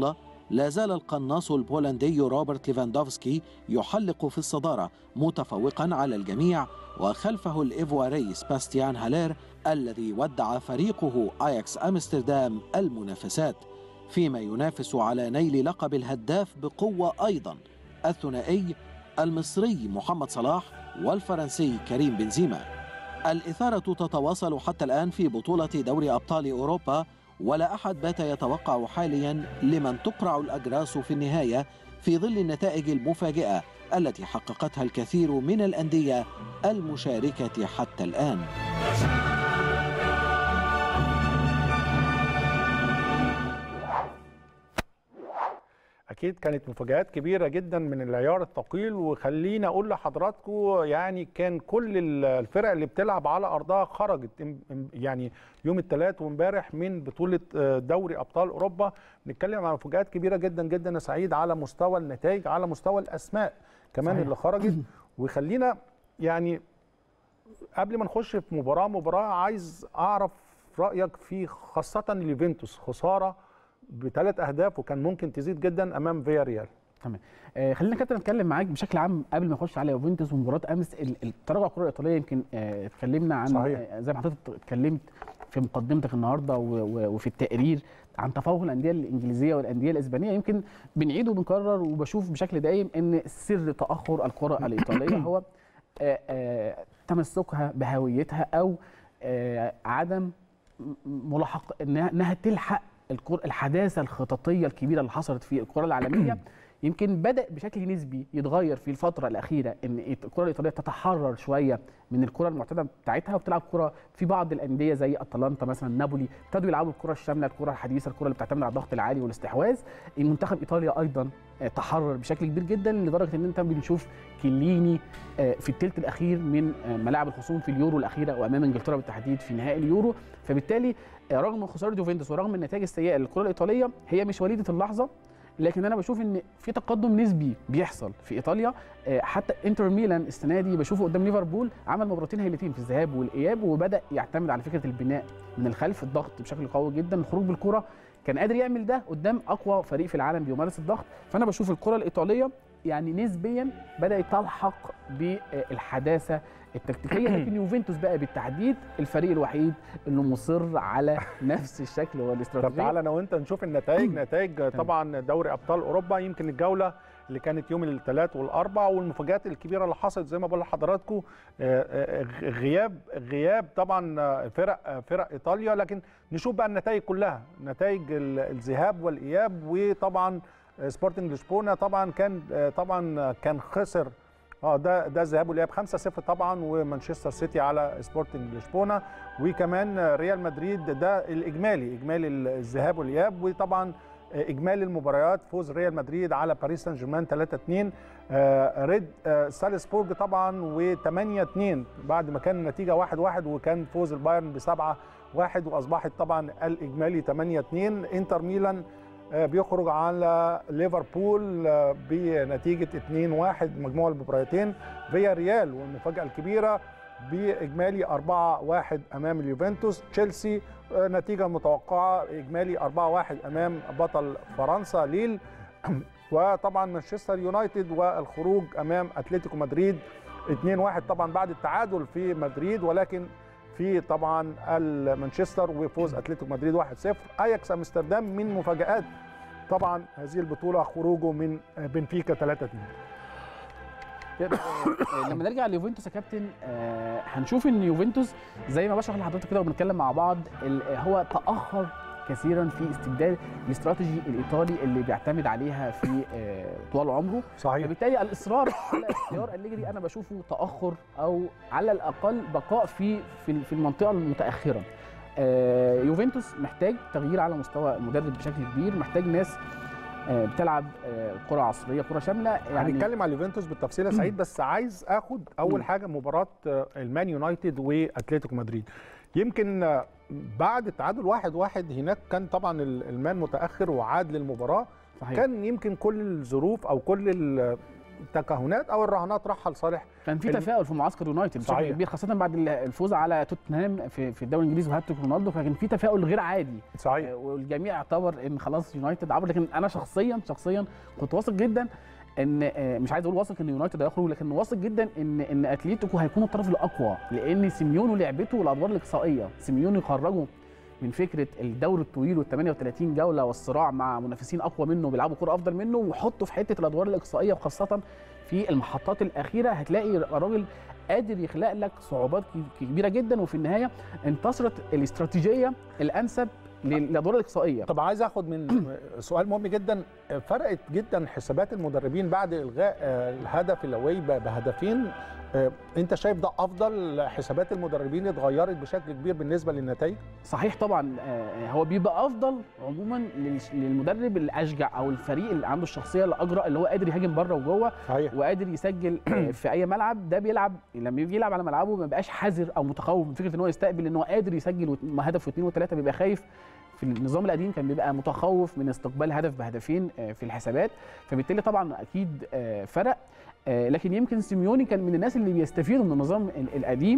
لا زال القناص البولندي روبرت ليفاندوفسكي يحلق في الصدارة متفوقا على الجميع وخلفه الإيفواري سباستيان هالير الذي ودع فريقه أياكس أمستردام المنافسات فيما ينافس على نيل لقب الهداف بقوة أيضا الثنائي المصري محمد صلاح والفرنسي كريم بنزيما الإثارة تتواصل حتى الآن في بطولة دوري أبطال أوروبا ولا أحد بات يتوقع حاليا لمن تقرع الأجراس في النهاية في ظل النتائج المفاجئة التي حققتها الكثير من الأندية المشاركة حتى الآن اكيد كانت مفاجات كبيره جدا من العيار الثقيل وخليني اقول لحضراتكم يعني كان كل ال- الفرق اللي بتلعب على ارضها خرجت ام- ام- يعني يوم الثلاث وامبارح من بطوله آه، دوري ابطال اوروبا نتكلم عن مفاجات كبيره جدا جدا يا سعيد على مستوى النتائج على مستوى الاسماء كمان صحيح. اللي خرجت وخلينا يعني قبل ما نخش في مباراه مباراه عايز اعرف رايك في خاصه اليوفنتوس خساره بثلاث اهداف وكان ممكن تزيد جدا امام فيا ريال تمام آه خلينا كابتن نتكلم معاك بشكل عام قبل ما نخش على يوفنتوس ومباراه امس ال- التراجع الكره الايطاليه يمكن آه اتكلمنا عن صحيح. آه زي ما حضرتك اتكلمت في مقدمتك النهارده و- و- وفي التقرير عن تفوق الانديه الانجليزيه والانديه الاسبانيه يمكن بنعيد وبنكرر وبشوف بشكل دايم ان سر تاخر الكره الايطاليه هو آه آه تمسكها بهويتها او آه عدم م- ملاحقه انها إنها تلحق الكرة الحداثه الخططيه الكبيره اللي حصلت في الكره العالميه يمكن بدا بشكل نسبي يتغير في الفتره الاخيره ان الكره الايطاليه تتحرر شويه من الكره المعتاده بتاعتها وبتلعب كره في بعض الانديه زي اتلانتا مثلا نابولي ابتدوا يلعبوا الكره الشامله الكره الحديثه الكره اللي بتعتمد على الضغط العالي والاستحواذ المنتخب ايطاليا ايضا آه، تحرر بشكل كبير جدا لدرجه ان انت بنشوف كيليني آه، في الثلث الاخير من آه، ملاعب الخصوم في اليورو الاخيره وامام انجلترا بالتحديد في نهائي اليورو فبالتالي آه، رغم خساره يوفنتوس ورغم النتائج السيئه للكره الايطاليه هي مش وليده اللحظه لكن انا بشوف ان في تقدم نسبي بيحصل في ايطاليا آه، حتى انتر ميلان السنه دي بشوفه قدام ليفربول عمل مباراتين هايلتين في الذهاب والاياب وبدا يعتمد على فكره البناء من الخلف الضغط بشكل قوي جدا الخروج بالكره كان قادر يعمل ده قدام اقوى فريق في العالم بيمارس الضغط فانا بشوف الكره الايطاليه يعني نسبيا بدات تلحق بالحداثه التكتيكيه لكن يوفنتوس بقى بالتحديد الفريق الوحيد اللي مصر على نفس الشكل طب والاستراتيجيه تعالى انا وانت نشوف النتائج نتائج طبعا دوري ابطال اوروبا يمكن الجوله اللي كانت يوم الثلاث والاربع والمفاجات الكبيره اللي حصلت زي ما بقول لحضراتكم آه، آه، غياب غياب طبعا آه، فرق آه، فرق ايطاليا لكن نشوف بقى النتائج كلها نتائج ال- الذهاب والاياب وطبعا آه، سبورتنج لشبونه طبعا كان آه، طبعا آه، كان خسر اه ده ده ذهاب والاياب 5-0 طبعا ومانشستر سيتي على سبورتنج لشبونه وكمان آه، ريال مدريد ده الاجمالي اجمالي الذهاب والاياب وطبعا آه، اجمالي المباريات فوز ريال مدريد على باريس سان جيرمان 3-2 آه، ريد آه، سالزبورج طبعا و8-2 بعد ما كان النتيجه 1-1 وكان فوز البايرن ب 7-1 واصبحت طبعا الاجمالي 8-2 انتر ميلان آه، بيخرج على ليفربول آه، بنتيجه 2-1 مجموع المباراتين فيا ريال والمفاجاه الكبيره باجمالي 4-1 امام اليوفنتوس تشيلسي آه، نتيجه متوقعه اجمالي 4-1 امام بطل فرنسا ليل وطبعا مانشستر يونايتد والخروج امام اتلتيكو مدريد 2-1 طبعا بعد التعادل في مدريد ولكن في طبعا مانشستر وفوز اتلتيكو مدريد 1-0 اياكس امستردام من مفاجات طبعا هذه البطوله خروجه من بنفيكا 3-2 آه، لما نرجع ليوفنتوس يا كابتن آه، هنشوف ان يوفنتوس زي ما بشرح لحضرتك كده وبنتكلم مع بعض ال- هو تاخر كثيرا في استبدال الاستراتيجي الايطالي اللي بيعتمد عليها في آه، طوال عمره صحيح فبالتالي الاصرار على اختيار الليجري انا بشوفه تاخر او على الاقل بقاء في في في المنطقه المتاخره آه، يوفنتوس محتاج تغيير على مستوى المدرب بشكل كبير محتاج ناس آه، بتلعب آه، كره عصريه كره شامله يعني هنتكلم على اليوفنتوس بالتفصيل يا سعيد بس عايز اخد اول مم. حاجه مباراه آه، المان يونايتد واتلتيكو مدريد يمكن آه، بعد التعادل واحد واحد هناك كان طبعا ال- المان متاخر وعاد للمباراه صحيح. كان يمكن كل الظروف او كل ال- التكهنات او الرهانات راح لصالح كان في ال- تفاؤل في معسكر يونايتد بشكل صحيح. كبير خاصه بعد الفوز على توتنهام في في الدوري الانجليزي وهاتريك رونالدو فكان في تفاؤل غير عادي صحيح آه، والجميع اعتبر ان خلاص يونايتد عبر لكن انا شخصيا شخصيا كنت واثق جدا ان آه، مش عايز اقول واثق ان يونايتد هيخرج لكن واثق جدا ان ان اتليتيكو هيكون الطرف الاقوى لان سيميونو لعبته الادوار الاقصائيه سيميونو خرجه من فكره الدوري الطويل وال 38 جوله والصراع مع منافسين اقوى منه بيلعبوا كوره افضل منه وحطه في حته الادوار الاقصائيه وخاصه في المحطات الاخيره هتلاقي الراجل قادر يخلق لك صعوبات ك- كبيره جدا وفي النهايه انتصرت الاستراتيجيه الانسب للادوار الاقصائيه طب عايز اخد من سؤال مهم جدا فرقت جدا حسابات المدربين بعد الغاء آه، الهدف الاوي ب- بهدفين آه، انت شايف ده افضل حسابات المدربين اتغيرت بشكل كبير بالنسبه للنتائج صحيح طبعا آه، هو بيبقى افضل عموما للش- للمدرب الاشجع او الفريق اللي عنده الشخصيه الاجرأ اللي هو قادر يهاجم بره وجوه صحيح وقادر يسجل آه، في اي ملعب ده بيلعب لما يجي يلعب على ملعبه ما بيبقاش حذر او متخوف من فكره ان هو يستقبل ان هو قادر يسجل وت- هدف واثنين وثلاثه بيبقى خايف في النظام القديم كان بيبقى متخوف من استقبال هدف بهدفين آه، في الحسابات فبالتالي طبعا اكيد آه، فرق آه، لكن يمكن سيميوني كان من الناس اللي بيستفيدوا من النظام ال- القديم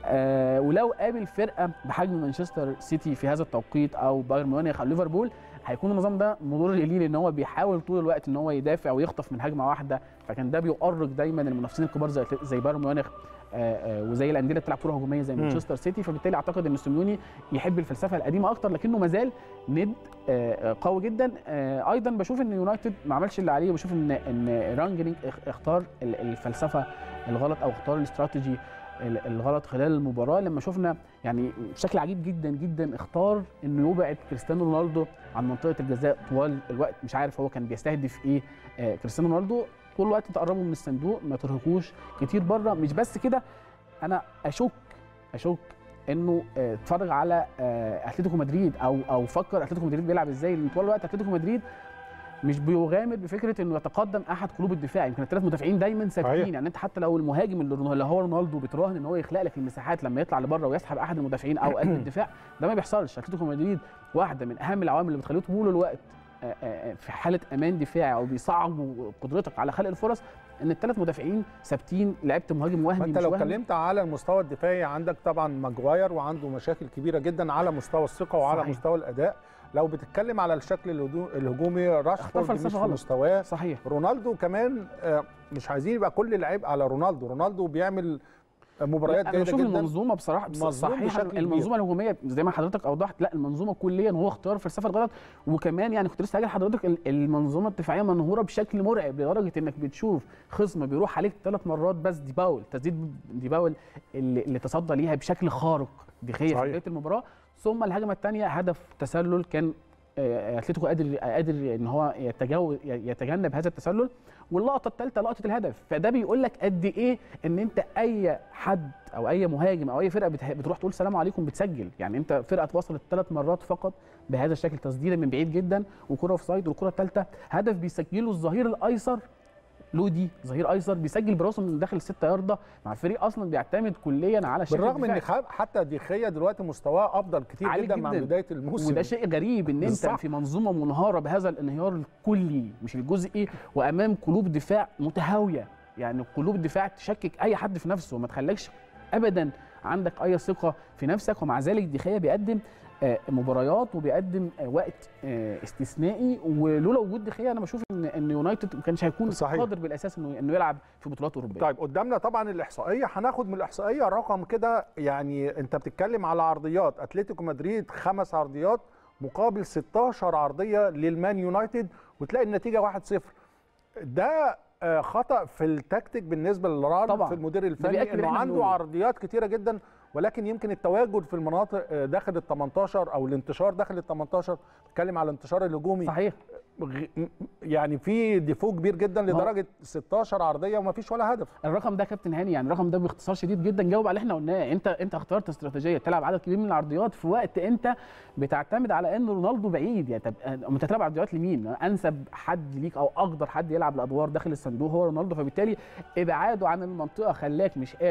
آه، ولو قابل فرقه بحجم مانشستر سيتي في هذا التوقيت او بايرن ميونخ او ليفربول هيكون النظام ده مضر ليه لان هو بيحاول طول الوقت ان هو يدافع ويخطف من هجمه واحده فكان ده بيؤرق دايما المنافسين الكبار زي زي بايرن ميونخ آه، آه، وزي الانديه اللي بتلعب كره هجوميه زي مم. مانشستر سيتي فبالتالي اعتقد ان سيميوني يحب الفلسفه القديمه اكتر لكنه ما زال ند آه، آه، قوي جدا آه، ايضا بشوف ان يونايتد ما عملش اللي عليه وبشوف ان ان رانجنينج اخ- اختار ال- الفلسفه الغلط او اختار الاستراتيجي ال- الغلط خلال المباراه لما شفنا يعني بشكل عجيب جدا جدا اختار انه يبعد كريستيانو رونالدو عن منطقه الجزاء طوال الوقت مش عارف هو كان بيستهدف ايه آه كريستيانو رونالدو طول الوقت تقربوا من الصندوق ما ترهقوش كتير بره مش بس كده انا اشك اشك انه آه، اتفرج على آه، اتلتيكو مدريد او او فكر اتلتيكو مدريد بيلعب ازاي لان طول الوقت اتلتيكو مدريد مش بيغامر بفكره انه يتقدم احد قلوب الدفاع يمكن الثلاث مدافعين دايما ثابتين صحيح. يعني انت حتى لو المهاجم اللي رونالدو- اللي هو رونالدو بتراهن ان هو يخلق لك المساحات لما يطلع لبره ويسحب احد المدافعين او قلب الدفاع ده ما بيحصلش اتلتيكو مدريد واحده من اهم العوامل اللي بتخليه طول الوقت آه، آه، آه، في حاله امان دفاعي او بيصعبوا قدرتك على خلق الفرص ان الثلاث مدافعين ثابتين لعبت مهاجم وهمي ما انت مش لو وهمي. اتكلمت على المستوى الدفاعي عندك طبعا ماجواير وعنده مشاكل كبيره جدا على مستوى الثقه وعلى صحيح. مستوى الاداء لو بتتكلم على الشكل الهجو- الهجومي راشفورد فلسفة مش في غلط. مستواه صحيح رونالدو كمان آه، مش عايزين يبقى كل العيب على رونالدو رونالدو بيعمل مباريات انا جيده بشوف جدا المنظومه بصراحه بص- مظلوم صحيح بشكل كبير. المنظومه الهجوميه زي ما حضرتك اوضحت لا المنظومه كليا هو اختيار الفلسفه الغلط وكمان يعني كنت لسه هاجي لحضرتك ال- المنظومه الدفاعيه منهوره بشكل مرعب لدرجه انك بتشوف خصم بيروح عليك ثلاث مرات بس دي باول تسديد دي باول اللي, اللي تصدى ليها بشكل خارق دي خير في صحيح. بدايه المباراه ثم الهجمه الثانيه هدف تسلل كان آه، اتلتيكو قادر قادر ان هو يتجاوز يتجنب هذا التسلل واللقطه الثالثه لقطه الهدف فده بيقول لك قد ايه ان انت اي حد او اي مهاجم او اي فرقه بته- بتروح تقول سلام عليكم بتسجل يعني انت فرقه اتوصلت ثلاث مرات فقط بهذا الشكل تسديده من بعيد جدا وكره اوف سايد والكره الثالثه هدف بيسجله الظهير الايسر لودي ظهير ايسر بيسجل براسه من داخل الستة ياردة مع فريق اصلا بيعتمد كليا على الشكل بالرغم ان الدفاعي. خ- حتى ديخيا دلوقتي مستواه افضل كتير عالي جدا, مع جداً. بدايه الموسم وده شيء غريب ان انت صح. في منظومه منهاره بهذا الانهيار الكلي مش الجزئي وامام قلوب دفاع متهاويه يعني قلوب دفاع تشكك اي حد في نفسه وما تخليكش ابدا عندك اي ثقه في نفسك ومع ذلك دخيا بيقدم آه، مباريات وبيقدم آه، وقت آه، استثنائي ولولا وجود دخيا انا بشوف ان ان يونايتد ما كانش هيكون صحيح. قادر بالاساس انه انه يلعب في بطولات اوروبيه طيب قدامنا طبعا الاحصائيه هناخد من الاحصائيه رقم كده يعني انت بتتكلم على عرضيات اتلتيكو مدريد خمس عرضيات مقابل 16 عرضيه للمان يونايتد وتلاقي النتيجه 1-0 ده آه، خطا في التكتيك بالنسبه للرال طبعاً. في المدير الفني بيأكد اللي انه إحنا عنده بنقوله. عرضيات كتيره جدا ولكن يمكن التواجد في المناطق آه، داخل ال 18 او الانتشار داخل ال 18 بتكلم على الانتشار الهجومي صحيح غ- يعني في ديفو كبير جدا هو- لدرجه 16 عرضيه وما فيش ولا هدف الرقم ده كابتن هاني يعني الرقم ده باختصار شديد جدا جاوب على اللي احنا قلناه انت انت اخترت استراتيجيه تلعب عدد كبير من العرضيات في وقت انت بتعتمد على ان رونالدو بعيد يعني طب انت تلعب عرضيات لمين انسب حد ليك او اقدر حد يلعب الادوار داخل الصندوق هو رونالدو فبالتالي ابعاده عن المنطقه خلاك مش قادر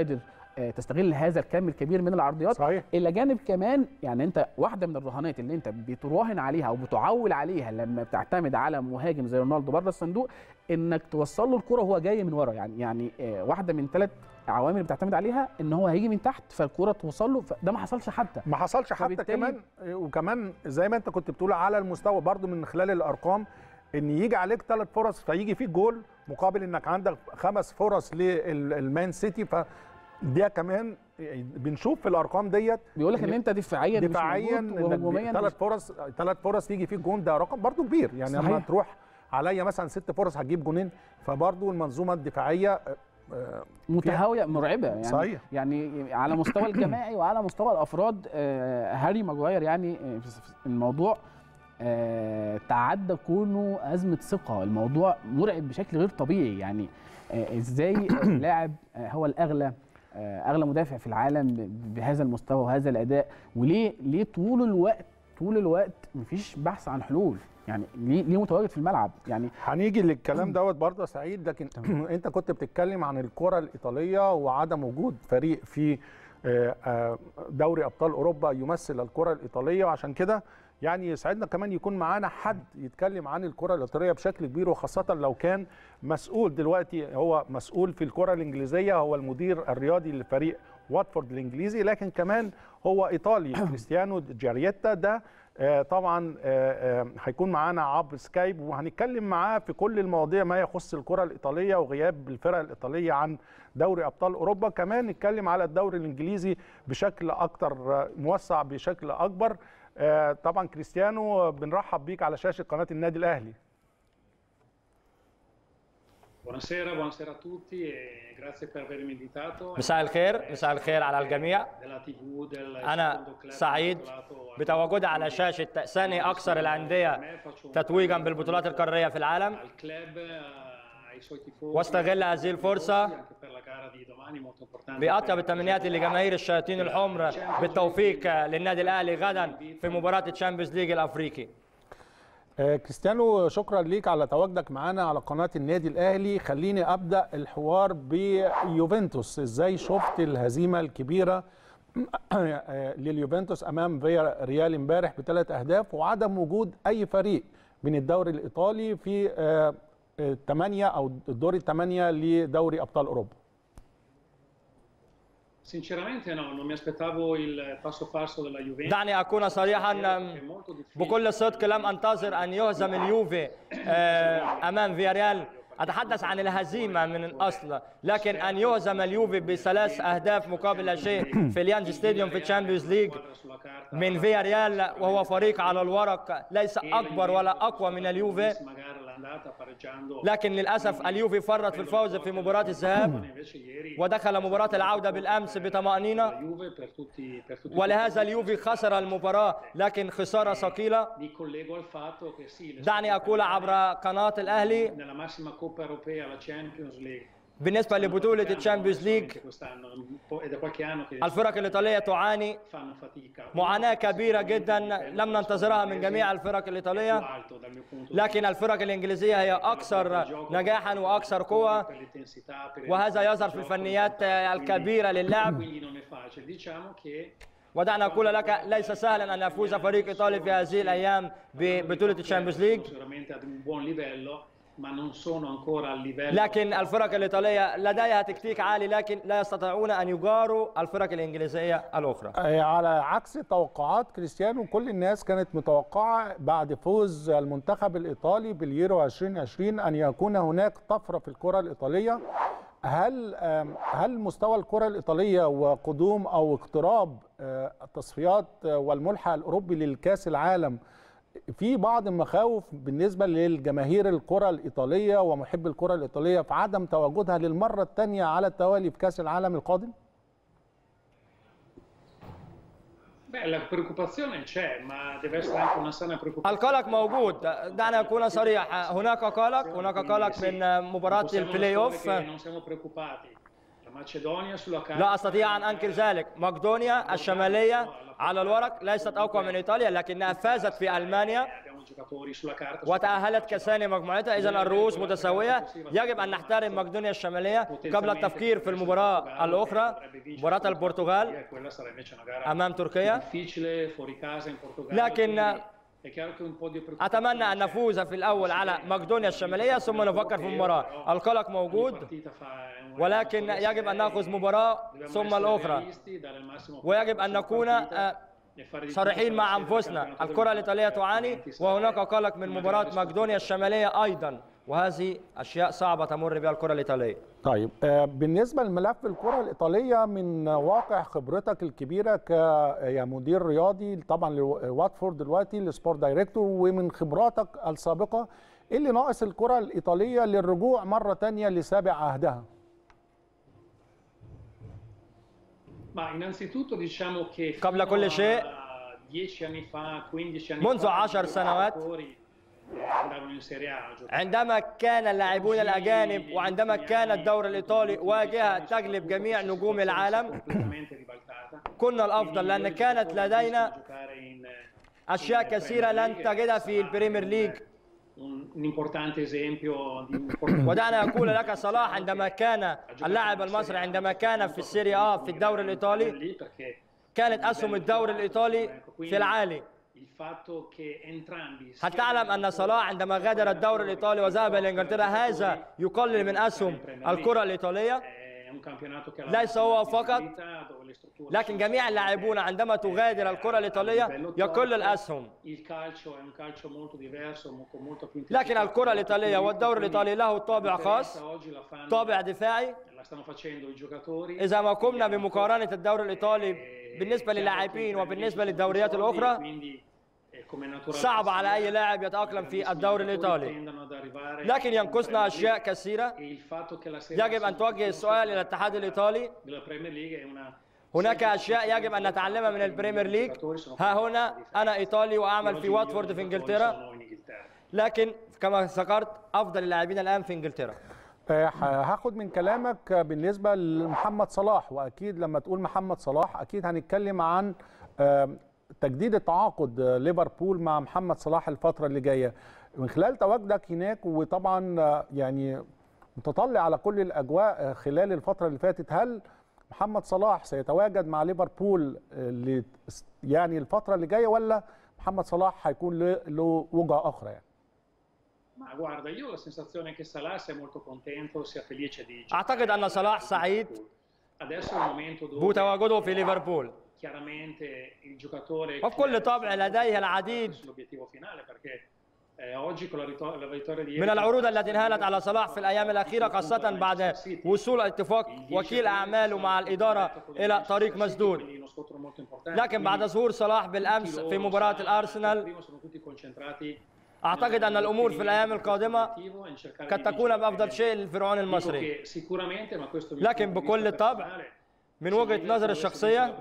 آه، تستغل هذا الكم الكبير من العرضيات صحيح الى جانب كمان يعني انت واحده من الرهانات اللي انت بتراهن عليها او بتعول عليها لما بتعتمد على مهاجم زي رونالدو بره الصندوق انك توصل له الكره وهو جاي من ورا يعني يعني آه، واحده من ثلاث عوامل بتعتمد عليها ان هو هيجي من تحت فالكره توصل له ده ما حصلش حتى ما حصلش حتى فبالتالي- كمان وكمان زي ما انت كنت بتقول على المستوى برضو من خلال الارقام ان يجي عليك ثلاث فرص فيجي فيك جول مقابل انك عندك خمس فرص للمان سيتي ف دي كمان بنشوف في الارقام ديت بيقول لك ان انت دفاعيا مش دفاعيا موجود وهجوميا ثلاث مش- فرص ثلاث فرص يجي فيك جون ده رقم برضو كبير يعني لما صحيح. تروح عليا مثلا ست فرص هتجيب جونين فبرضو المنظومه الدفاعيه آه، متهاويه مرعبه يعني صحيح. يعني على مستوى الجماعي وعلى مستوى الافراد آه، هاري ماجواير يعني آه، الموضوع آه، تعدى كونه ازمه ثقه الموضوع مرعب بشكل غير طبيعي يعني آه، ازاي لاعب آه، هو الاغلى آه، اغلى مدافع في العالم ب- بهذا المستوى وهذا الاداء وليه ليه طول الوقت طول الوقت مفيش بحث عن حلول يعني ليه ليه متواجد في الملعب يعني هنيجي للكلام دوت برضه يا سعيد لكن انت كنت بتتكلم عن الكره الايطاليه وعدم وجود فريق في آه، آه، دوري ابطال اوروبا يمثل الكره الايطاليه وعشان كده يعني يسعدنا كمان يكون معانا حد يتكلم عن الكره الايطاليه بشكل كبير وخاصه لو كان مسؤول دلوقتي هو مسؤول في الكره الانجليزيه هو المدير الرياضي لفريق واتفورد الانجليزي لكن كمان هو ايطالي كريستيانو جارييتا ده آه، طبعا آه، آه، هيكون معانا عبر سكايب وهنتكلم معاه في كل المواضيع ما يخص الكره الايطاليه وغياب الفرق الايطاليه عن دوري ابطال اوروبا كمان نتكلم على الدوري الانجليزي بشكل اكتر آه، موسع بشكل اكبر آه، طبعا كريستيانو آه، بنرحب بيك على شاشه قناه النادي الاهلي Buonasera, buonasera a tutti e grazie per avermi invitato. مساء الخير مساء الخير على الجميع della TV del أنا secondo club سعيد titolato al- بتواجدي على شاشة ثاني أكثر الأندية تتويجا بالبطولات القارية في العالم al club, eh, ai suoi tifosi. واستغل هذه الفرصة anche per la gara di domani molto importante. بأطيب التمنيات لجماهير الشياطين الحمر بالتوفيق للنادي الأهلي غدا في مباراة الشامبيونز ليج الأفريقي آه، كريستيانو شكرا ليك على تواجدك معانا على قناه النادي الاهلي خليني ابدا الحوار بيوفنتوس ازاي شفت الهزيمه الكبيره آه، لليوفنتوس امام فيا ريال امبارح بثلاث اهداف وعدم وجود اي فريق من الدوري الايطالي في آه، آه، ثمانيه او الدور الثمانيه لدوري ابطال اوروبا Sinceramente no, non mi aspettavo il passo falso della Juventus. دعني أكون صريحا È molto difficile. بكل صدق لم أنتظر أن يهزم اليوفي آه، أمام فياريال أتحدث عن الهزيمة من الأصل لكن أن يهزم اليوفي بثلاث أهداف مقابل لا شيء في اليانج ستاديوم في الشامبيونز ليج sulla carta. من فياريال وهو فريق على الورق ليس أكبر ولا أقوى من اليوفي Magari l'andata pareggiando. لكن للأسف اليوفي فرط في الفوز في مباراة الذهاب Invece ieri ودخل مباراة العودة بالأمس بطمأنينة Juve per tutti, per tutti ولهذا اليوفي خسر المباراة لكن خسارة ثقيلة mi collego al fatto che sì, le دعني أقول عبر قناة الأهلي nella massima Coppa Europea, la Champions League, بالنسبة لبطولة الشامبيونز ليج quest'anno, un po', è da qualche anno che الفرق الإيطالية تعاني fanno fatica. معاناة كبيرة جدا لم ننتظرها من جميع الفرق più الإيطالية alto dal mio punto di لكن الفرق الإنجليزية هي أكثر نجاحا وأكثر قوة per l'intensità, per il وهذا يظهر في الفنيات الكبيرة للعب quindi non è facile. Diciamo che ودعنا أقول لك ليس سهلا أن يفوز فريق إيطالي في هذه الأيام ببطولة الشامبيونز ليج sono sicuramente ad un buon livello, ma non sono ancora al livello لكن الفرق الإيطالية لديها تكتيك عالي لكن لا يستطيعون أن يجاروا الفرق الإنجليزية الأخرى آه، على عكس توقعات كريستيانو كل الناس كانت متوقعة بعد فوز المنتخب الإيطالي باليورو 2020 أن يكون هناك طفرة في الكرة الإيطالية هل آم، هل مستوى الكرة الإيطالية وقدوم أو اقتراب آه، التصفيات آه، والملحق الأوروبي للكأس العالم في بعض المخاوف بالنسبة للجماهير الكرة الإيطالية ومحب الكرة الإيطالية في عدم تواجدها للمرة الثانية على التوالي في كأس العالم القادم؟ Beh, la preoccupazione c'è, ma deve essere anche una sana preoccupazione. القلق موجود دعنا أكون صريح هناك قلق هناك قلق من مباراة Possiamo البلاي nascondere أوف che non siamo preoccupati. La Macedonia sulla carta لا أستطيع أن أنكر ذلك مقدونيا الشمالية على الورق ليست أقوى من إيطاليا لكنها فازت في ألمانيا abbiamo giocatori sulla carta وتأهلت كثاني مجموعتها إذا الرؤوس متساوية يجب أن نحترم مقدونيا الشمالية قبل التفكير في المباراة الأخرى مباراة البرتغال quella sarà invece una gara أمام تركيا difficile fuori casa in Portogallo لكن quindi è chiaro che un po' di preoccupazione أتمنى أن نفوز في الأول على مقدونيا الشمالية ثم نفكر في المباراة القلق موجود partita fa un ولكن يجب أن نأخذ مباراة ثم الأخرى ويجب أن نكون آه، صريحين مع أنفسنا الكرة الإيطالية تعاني وهناك قلق من مباراة مقدونيا الشمالية أيضا وهذه أشياء صعبة تمر بها الكرة الإيطالية طيب آه، بالنسبه لملف الكره الايطاليه من واقع خبرتك الكبيره ك يا مدير رياضي طبعا لواتفورد دلوقتي لسبورت دايركتور ومن خبراتك السابقه ايه اللي ناقص الكره الايطاليه للرجوع مره تانية لسابع عهدها Ma innanzitutto diciamo che قبل fino كل شيء، a 10 anni fa, 15 anni منذ fa, عشر i سنوات، giocatori, eh, andavano in Serie A a giocare. عندما كان اللاعبون الأجانب وعندما كان الدوري الإيطالي واجهة تجلب جميع نجوم العالم completamente ribaltata. كنا الأفضل لأن كانت لدينا Giocare in, eh, أشياء كثيرة لن تجدها في البريمير ليج un, un importante esempio di un ودعنا أقول لك صلاح عندما كان اللاعب المصري عندما كان في السيريا آ في الدوري الإيطالي lì perché كانت أسهم الدوري الإيطالي في العالي il fatto che entrambi هل تعلم أن صلاح عندما غادر الدوري الإيطالي وذهب إلى إنجلترا هذا يقلل من أسهم الكرة الإيطالية è un campionato che ha ليس هو فقط visibilità, dove le strutture لكن جميع اللاعبون عندما تغادر الكرة الإيطالية يقل الأسهم il calcio è un calcio molto diverso mo- con molto più لكن الكرة الإيطالية والدوري الإيطالي له طابع خاص oggi la fanno طابع دفاعي la stanno facendo i giocatori إذا ما قمنا بمقارنة الدوري الإيطالي بالنسبة للاعبين وبالنسبة للدوريات الأخرى quindi eh, come naturale صعب على أي لاعب يتأقلم في الدوري الإيطالي tendono ad arrivare لكن ينقصنا أشياء كثيرة e il fatto che la Serie A يجب أن توجه السؤال إلى الاتحاد الإيطالي della Premier League è una هناك أشياء يجب أن نتعلمها من البريمير ليج ها هنا أنا إيطالي وأعمل في واتفورد في إنجلترا sono in Inghilterra لكن كما ذكرت أفضل اللاعبين الآن في إنجلترا آه، ه- هاخد من كلامك بالنسبه لمحمد صلاح واكيد لما تقول محمد صلاح اكيد هنتكلم عن آه، تجديد التعاقد آه، ليفربول مع محمد صلاح الفتره اللي جايه من خلال تواجدك هناك وطبعا آه، يعني متطلع على كل الاجواء آه، خلال الفتره اللي فاتت هل محمد صلاح سيتواجد مع ليفربول آه، ل- يعني الفتره اللي جايه ولا محمد صلاح هيكون له- له وجهه اخرى يعني ma guarda io ho la sensazione che Salah sia molto contento sia felice di giocare أعتقد أن صلاح سعيد adesso è il momento dove بتواجده في ليفربول chiaramente il giocatore وبكل طبع لديه العديد sull'obiettivo finale perché eh, oggi con la, rito- la vittoria di من ieri العروض التي انهالت على صلاح في الأيام الأخيرة خاصة بعد وصول اتفاق وكيل أعماله مع الإدارة إلى طريق مسدود quindi uno scontro molto importante لكن بعد ظهور صلاح بالأمس في مباراة الأرسنال prima sono tutti concentrati أعتقد أن الأمور في الأيام القادمة قد تكون بأفضل شيء للفرعون المصري che sicuramente ma questo mi لكن بكل طبع من وجهة نظري الشخصية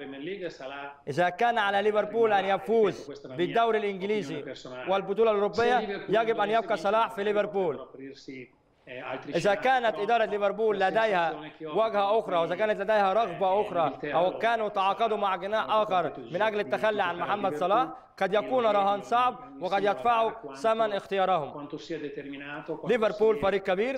إذا كان على ليفربول أن يفوز بالدوري الإنجليزي والبطولة الأوروبية يجب أن يبقى صلاح في ليفربول إذا كانت إدارة ليفربول لديها وجهة أخرى وإذا كانت لديها رغبة أخرى أو كانوا تعاقدوا مع جناح آخر من أجل التخلي عن محمد صلاح قد يكون رهان صعب وقد يدفعوا ثمن اختيارهم ليفربول فريق كبير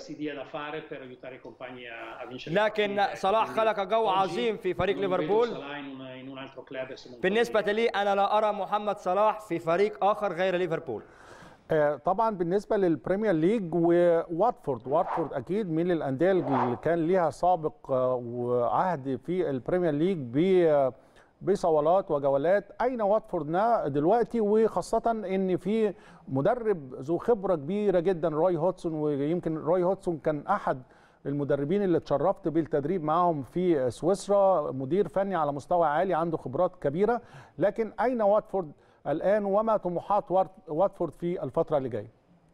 لكن صلاح خلق جو عظيم في فريق ليفربول بالنسبة لي أنا لا أرى محمد صلاح في فريق آخر غير ليفربول آه، طبعا بالنسبه للبريمير ليج وواتفورد واتفورد اكيد من الانديه اللي كان ليها سابق آه، وعهد في البريمير ليج ب بصولات وجولات اين واتفوردنا دلوقتي وخاصه ان في مدرب ذو خبره كبيره جدا روي هودسون ويمكن روي هودسون كان احد المدربين اللي اتشرفت بالتدريب معاهم في سويسرا مدير فني على مستوى عالي عنده خبرات كبيره لكن اين واتفورد الان وما طموحات وات- واتفورد في الفتره اللي جايه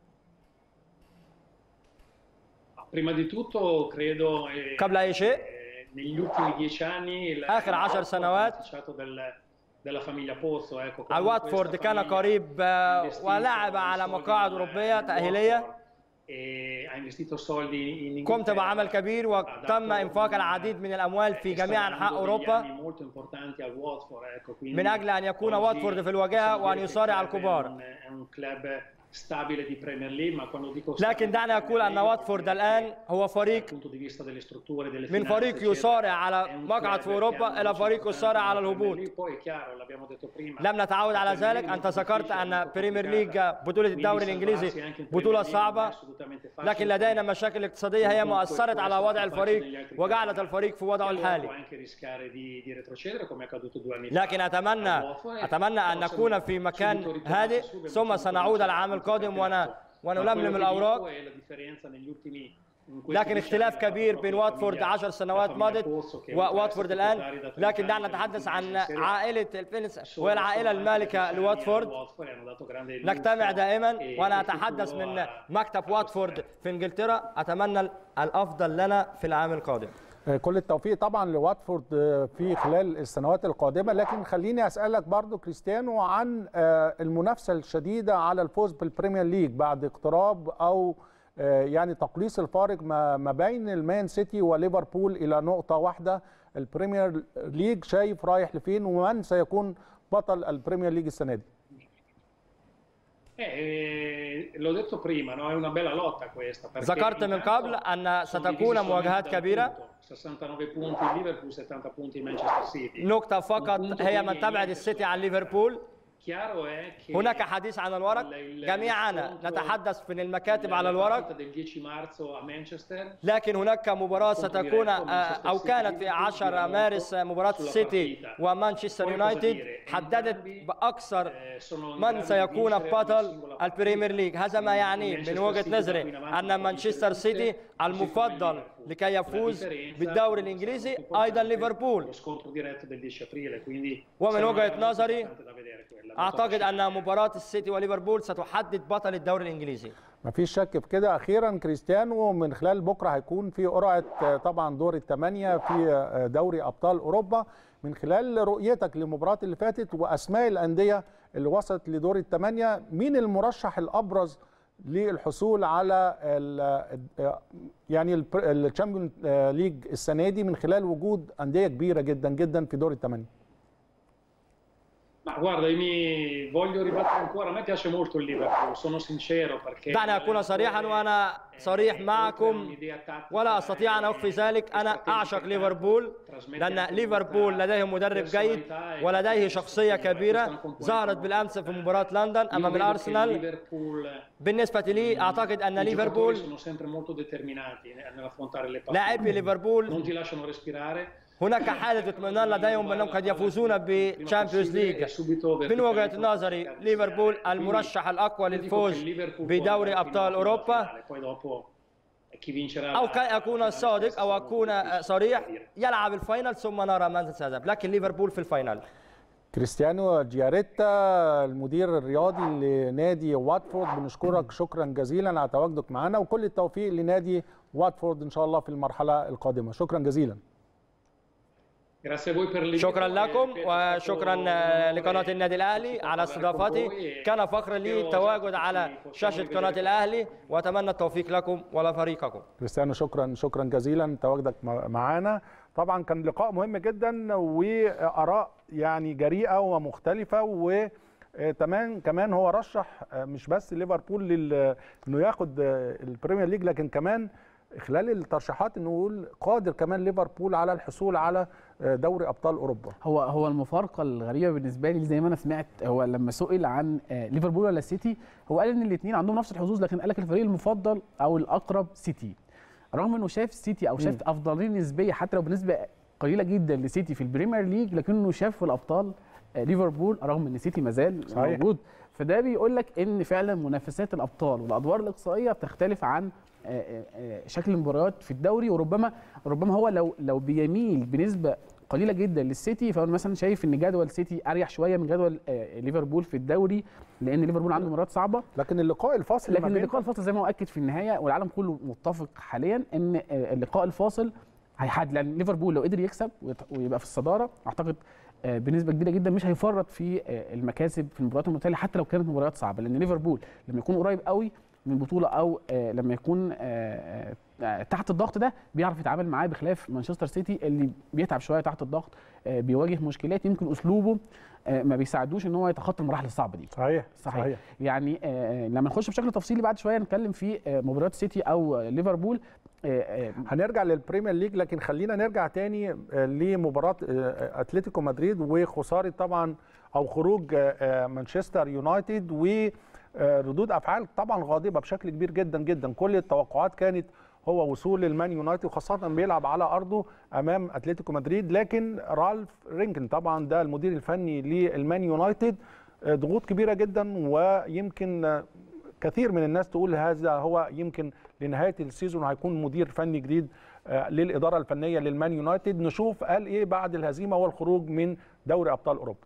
Prima di tutto credo eh, قبل أي شيء eh, negli ultimi dieci anni il آخر عشر سنوات beneficiato del- della famiglia Pozzo ecco, come الواتفورد questa كان famiglia قريب آه، investito ولعب على soldi مقاعد in- أوروبية in تأهيلية Watford. e ha investito soldi in قمت Inghilterra. بعمل كبير وتم انفاق العديد من الاموال في Che sta جميع انحاء dando degli اوروبا anni molto importanti al Watford, ecco, quindi من اجل ان يكون oggi واتفورد في الواجهه possiamo وان dire che يصارع il club الكبار È un, è un club stabile di Premier League, ma quando dico لكن stabile دعني di اقول Premier ان League, واتفورد vuol dire الان che هو dal فريق punto di vista delle strutture, delle من finanze, فريق eccetera, يصارع è على un مقعد club في che اوروبا hanno الى فريق soltanto يصارع على la Premier الهبوط League, poi è chiaro, l'abbiamo detto prima, لم نتعود la على Premier ذلك League انت è molto ذكرت difficile, ان molto بريمير complicata. ليج بطوله Quindi الدوري salvarsi الانجليزي anche in Premier بطوله League non è صعبه assolutamente facile. لكن لدينا مشاكل اقتصاديه هي مؤثرت على وضع الفريق وجعلت الفريق في وضعه Può الحالي anche rischiare di, di retrocedere come è accaduto due anni لكن fa. اتمنى اتمنى ان نكون في مكان هادئ ثم سنعود العام القادم ون ونلملم الاوراق لكن اختلاف كبير بين واتفورد 10 سنوات مضت وواتفورد الان لكن دعنا نتحدث عن عائله الفينس وهي العائله المالكه لواتفورد نجتمع دائما وانا اتحدث من مكتب واتفورد في انجلترا اتمنى الافضل لنا في العام القادم كل التوفيق طبعا لواتفورد في خلال السنوات القادمه لكن خليني اسالك برضو كريستيانو عن المنافسه الشديده على الفوز بالبريمير ليج بعد اقتراب او يعني تقليص الفارق ما ما بين المان سيتي وليفربول الى نقطه واحده البريمير ليج شايف رايح لفين ومن سيكون بطل البريمير ليج السنه دي Eh, l'ho detto prima, no? è una bella lotta questa. ذكرت من قبل أن ستكون مواجهات كبيرة 69 punti ليفربول 70 punti مانشستر سيتي نقطة فقط هي من تبعد السيتي عن ليفربول هناك حديث عن الورق جميعنا نتحدث في المكاتب على الورق لكن هناك مباراة ستكون أو كانت في 10 مارس مباراة السيتي ومانشستر يونايتد حددت بأكثر من سيكون بطل البريمير ليج هذا ما يعني من وجهة نظري أن مانشستر سيتي المفضل لكي يفوز بالدوري الإنجليزي أيضا ليفربول ومن وجهة نظري اعتقد ان مباراه السيتي وليفربول ستحدد بطل الدوري الانجليزي ما فيش شك في كده اخيرا كريستيانو من خلال بكره هيكون في قرعه طبعا دور الثمانيه في دوري ابطال اوروبا من خلال رؤيتك للمباراه اللي فاتت واسماء الانديه اللي وصلت لدور الثمانيه مين المرشح الابرز للحصول على ال يعني الشامبيون ليج السنه دي من خلال وجود انديه كبيره جدا جدا في دور الثمانيه Ma guarda, mi voglio ribattere ancora, a me piace molto il Liverpool, sono sincero perché دعني أكون صريحا وأنا صريح معكم ولا أستطيع أن أخفي ذلك أنا أعشق ليفربول لأن ليفربول لديه مدرب جيد ولديه شخصية كبيرة ظهرت بالأمس في مباراة لندن أمام الأرسنال بالنسبة لي أعتقد أن ليفربول لاعبي ليفربول هناك حالة اطمئنان لديهم بأنهم قد يفوزون بشامبيونز ليج من وجهة نظري ليفربول المرشح الأقوى للفوز بدوري أبطال أوروبا أو كي أكون صادق أو أكون صريح يلعب الفاينل ثم نرى من سيذهب لكن ليفربول في الفاينل كريستيانو جياريتا المدير الرياضي لنادي واتفورد بنشكرك شكرا جزيلا على تواجدك معنا وكل التوفيق لنادي واتفورد إن شاء الله في المرحلة القادمة شكرا جزيلا شكرا لكم وشكرا لقناة النادي الأهلي على استضافتي كان فخر لي التواجد على شاشة قناة الأهلي وأتمنى التوفيق لكم ولفريقكم كريستيانو شكرا شكرا جزيلا تواجدك معنا طبعا كان لقاء مهم جدا وآراء يعني جريئة ومختلفة و تمام كمان هو رشح مش بس ليفربول انه ياخد البريمير ليج لكن كمان خلال الترشيحات انه يقول قادر كمان ليفربول على الحصول على دوري ابطال اوروبا هو هو المفارقه الغريبه بالنسبه لي زي ما انا سمعت هو لما سئل عن ليفربول ولا سيتي هو قال ان الاثنين عندهم نفس الحظوظ لكن قال لك الفريق المفضل او الاقرب سيتي رغم انه شاف سيتي او شاف افضليه نسبيه حتى لو بنسبه قليله جدا لسيتي في البريمير ليج لكنه شاف في الابطال ليفربول رغم ان سيتي مازال صحيح. موجود فده بيقول لك ان فعلا منافسات الابطال والادوار الاقصائيه بتختلف عن شكل المباريات في الدوري وربما ربما هو لو لو بيميل بنسبه قليله جدا للسيتي فهو مثلا شايف ان جدول سيتي اريح شويه من جدول ليفربول في الدوري لان ليفربول عنده مباريات صعبه لكن اللقاء الفاصل لكن اللقاء الفاصل زي ما هو اكد في النهايه والعالم كله متفق حاليا ان اللقاء الفاصل هيحدد لان ليفربول لو قدر يكسب ويبقى في الصداره اعتقد بنسبه كبيره جدا مش هيفرط في المكاسب في المباريات المتتاليه حتى لو كانت مباريات صعبه لان ليفربول لما يكون قريب قوي من بطوله او آه، لما يكون آه، آه، تحت الضغط ده بيعرف يتعامل معاه بخلاف مانشستر سيتي اللي بيتعب شويه تحت الضغط آه، بيواجه مشكلات يمكن اسلوبه آه، ما بيساعدوش ان هو يتخطى المراحل الصعبه دي صحيح صحيح. صحيح يعني آه، لما نخش بشكل تفصيلي بعد شويه نتكلم في آه، مباريات سيتي او آه، ليفربول آه، آه، هنرجع للبريمير ليج لكن خلينا نرجع تاني آه، لمباراه آه، اتلتيكو مدريد وخساره طبعا او خروج آه، آه، مانشستر يونايتد وردود افعال طبعا غاضبه بشكل كبير جدا جدا كل التوقعات كانت هو وصول المان يونايتد وخاصه بيلعب على ارضه امام اتلتيكو مدريد لكن رالف رينكن طبعا ده المدير الفني للمان يونايتد آه، ضغوط كبيره جدا ويمكن آه، كثير من الناس تقول هذا هو يمكن لنهايه السيزون هيكون مدير فني جديد آه، للاداره الفنيه للمان يونايتد نشوف قال ايه بعد الهزيمه والخروج من دوري ابطال اوروبا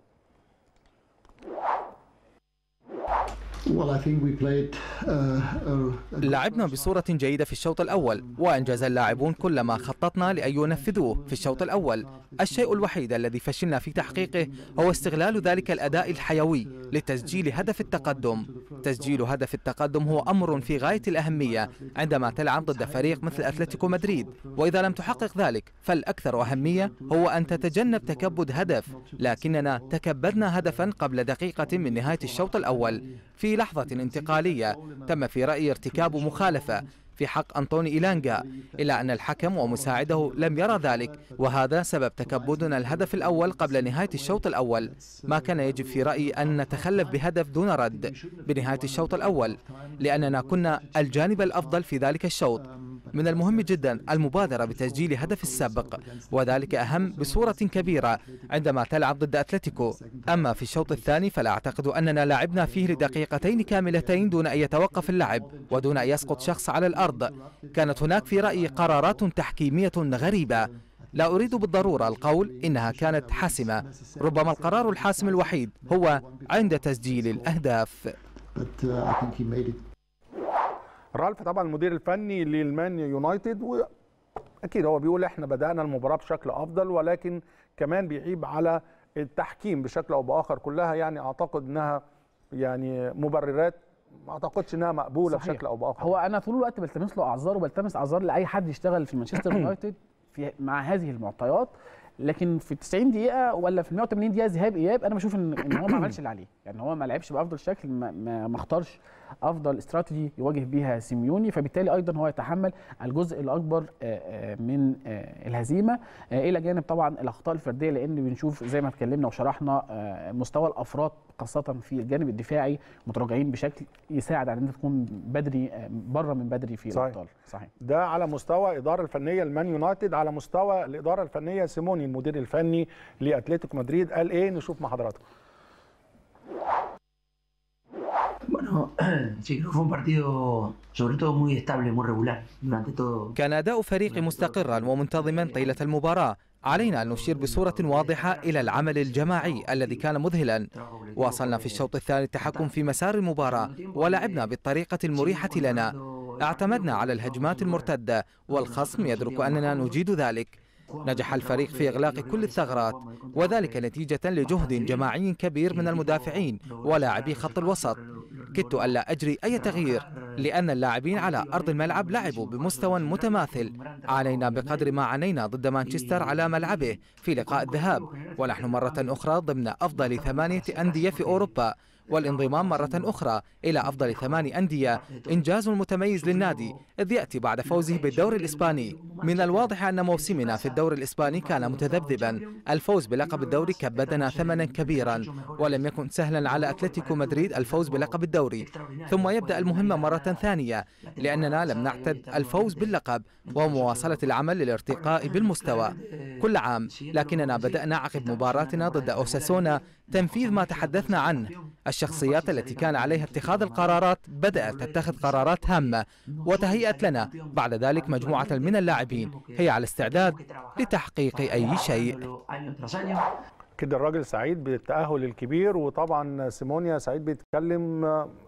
Well, I think we played uh, a, a لعبنا بصورة جيدة في الشوط الأول وأنجز اللاعبون كل ما خططنا لأن ينفذوه في الشوط الأول الشيء الوحيد الذي فشلنا في تحقيقه هو استغلال ذلك الأداء الحيوي لتسجيل هدف التقدم تسجيل هدف التقدم هو أمر في غاية الأهمية عندما تلعب ضد فريق مثل أتلتيكو مدريد وإذا لم تحقق ذلك فالأكثر أهمية هو أن تتجنب تكبد هدف لكننا تكبدنا هدفا قبل دقيقة من نهاية الشوط الأول في لحظة انتقالية تم في رأيي ارتكاب مخالفة في حق أنطوني إيلانجا إلا أن الحكم ومساعده لم يرى ذلك وهذا سبب تكبدنا الهدف الأول قبل نهاية الشوط الأول ما كان يجب في رأيي أن نتخلف بهدف دون رد بنهاية الشوط الأول لأننا كنا الجانب الأفضل في ذلك الشوط من المهم جدا المبادرة بتسجيل هدف السابق وذلك أهم بصورة كبيرة عندما تلعب ضد أتلتيكو أما في الشوط الثاني فلا أعتقد أننا لعبنا فيه لدقيقتين كاملتين دون أن يتوقف اللعب ودون أن يسقط شخص على الأرض كانت هناك في رأيي قرارات تحكيمية غريبة لا أريد بالضرورة القول إنها كانت حاسمة ربما القرار الحاسم الوحيد هو عند تسجيل الأهداف but uh, I think he made it رالف طبعا المدير الفني للمان يونايتد واكيد هو بيقول احنا بدانا المباراه بشكل افضل ولكن كمان بيعيب على التحكيم بشكل او باخر كلها يعني اعتقد انها يعني مبررات ما اعتقدش انها مقبوله صحيح. بشكل او باخر هو انا طول الوقت بلتمس له اعذار وبلتمس اعذار لاي حد يشتغل في مانشستر يونايتد في مع هذه المعطيات لكن في 90 دقيقه ولا في 180 دقيقه ذهاب اياب انا بشوف ان ان هو ما عملش اللي عليه يعني هو ما لعبش بافضل شكل ما, ما, ما اختارش افضل استراتيجي يواجه بيها سيميوني فبالتالي ايضا هو يتحمل الجزء الاكبر آه، آه، من آه، الهزيمه آه، الى جانب طبعا الاخطاء الفرديه لان بنشوف زي ما اتكلمنا وشرحنا آه، مستوى الافراد خاصه في الجانب الدفاعي متراجعين بشكل يساعد على ان انت تكون بدري آه، بره من بدري في صحيح. الابطال صحيح ده على مستوى الاداره الفنيه لمان يونايتد على مستوى الاداره الفنيه سيموني المدير الفني لاتلتيكو مدريد قال ايه نشوف مع حضراتكم Bueno, sí, creo que fue un partido sobre todo muy estable, muy regular durante todo. كان أداء فريق مستقرا ومنتظما طيلة المباراة علينا أن نشير بصورة واضحة إلى العمل الجماعي الذي كان مذهلا واصلنا في الشوط الثاني التحكم في مسار المباراة ولعبنا بالطريقة المريحة لنا اعتمدنا على الهجمات المرتدة والخصم يدرك أننا نجيد ذلك نجح الفريق في إغلاق كل الثغرات وذلك نتيجة لجهد جماعي كبير من المدافعين ولاعبي خط الوسط كدت ألا أجري أي تغيير لأن اللاعبين على أرض الملعب لعبوا بمستوى متماثل عانينا بقدر ما عانينا ضد مانشستر على ملعبه في لقاء الذهاب ونحن مرة أخرى ضمن أفضل ثمانية أندية في أوروبا والانضمام مرة أخرى إلى أفضل ثمان أندية إنجاز متميز للنادي إذ يأتي بعد فوزه بالدوري الإسباني من الواضح أن موسمنا في الدوري الإسباني كان متذبذبا الفوز بلقب الدوري كبدنا ثمنا كبيرا ولم يكن سهلا على أتلتيكو مدريد الفوز بلقب الدوري ثم يبدأ المهمة مرة ثانية لأننا لم نعتد الفوز باللقب ومواصلة العمل للارتقاء بالمستوى كل عام لكننا بدأنا عقب مباراتنا ضد أوساسونا تنفيذ ما تحدثنا عنه الشخصيات التي كان عليها اتخاذ القرارات بدأت تتخذ قرارات هامة وتهيأت لنا بعد ذلك مجموعة من اللاعبين هي على استعداد لتحقيق أي شيء كده الراجل سعيد بالتأهل الكبير وطبعا سيمونيا سعيد بيتكلم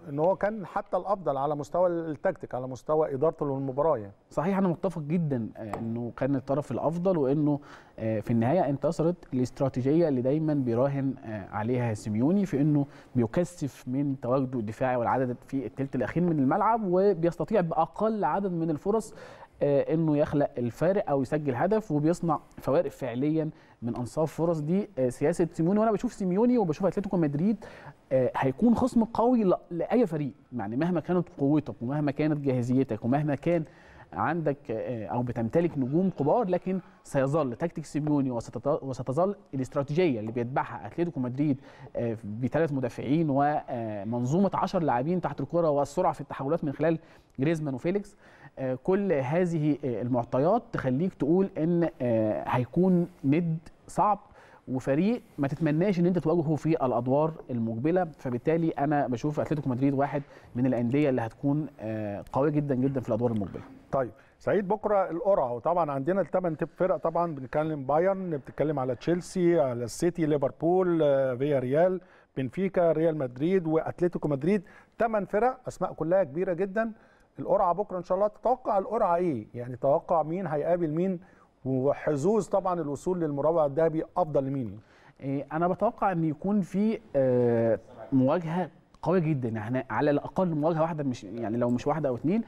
ان هو كان حتى الافضل على مستوى التكتيك على مستوى ادارته للمباراه يعني صحيح انا متفق جدا آه، انه كان الطرف الافضل وانه آه، في النهايه انتصرت الاستراتيجيه اللي دايما بيراهن آه، عليها سيميوني في انه بيكثف من تواجده الدفاعي والعدد في الثلث الاخير من الملعب وبيستطيع باقل عدد من الفرص آه، انه يخلق الفارق او يسجل هدف وبيصنع فوارق فعليا من انصاف فرص دي آه، سياسه سيميوني وانا بشوف سيميوني وبشوف اتلتيكو مدريد آه، هيكون خصم قوي ل- لاي فريق يعني مهما كانت قوتك ومهما كانت جاهزيتك ومهما كان عندك آه، او بتمتلك نجوم كبار لكن سيظل تكتيك سيميوني وستت- وستظل الاستراتيجيه اللي بيتبعها اتلتيكو مدريد آه، بثلاث مدافعين ومنظومه 10 لاعبين تحت الكره والسرعه في التحولات من خلال جريزمان وفيليكس آه، كل هذه آه، المعطيات تخليك تقول ان آه، هيكون ند صعب وفريق ما تتمناش ان انت تواجهه في الادوار المقبله فبالتالي انا بشوف اتلتيكو مدريد واحد من الانديه اللي هتكون آه، قويه جدا جدا في الادوار المقبله طيب سعيد بكره القرعه وطبعا عندنا الثمان تيب فرق طبعا بنتكلم بايرن بتتكلم على تشيلسي على السيتي ليفربول آه، فيا ريال بنفيكا ريال مدريد واتلتيكو مدريد ثمان فرق اسماء كلها كبيره جدا القرعه بكره ان شاء الله تتوقع القرعه ايه يعني توقع مين هيقابل مين وحظوظ طبعا الوصول للمربع الذهبي افضل لمين إيه، انا بتوقع ان يكون في آه، مواجهه قويه جدا يعني على الاقل مواجهه واحده مش يعني لو مش واحده او اثنين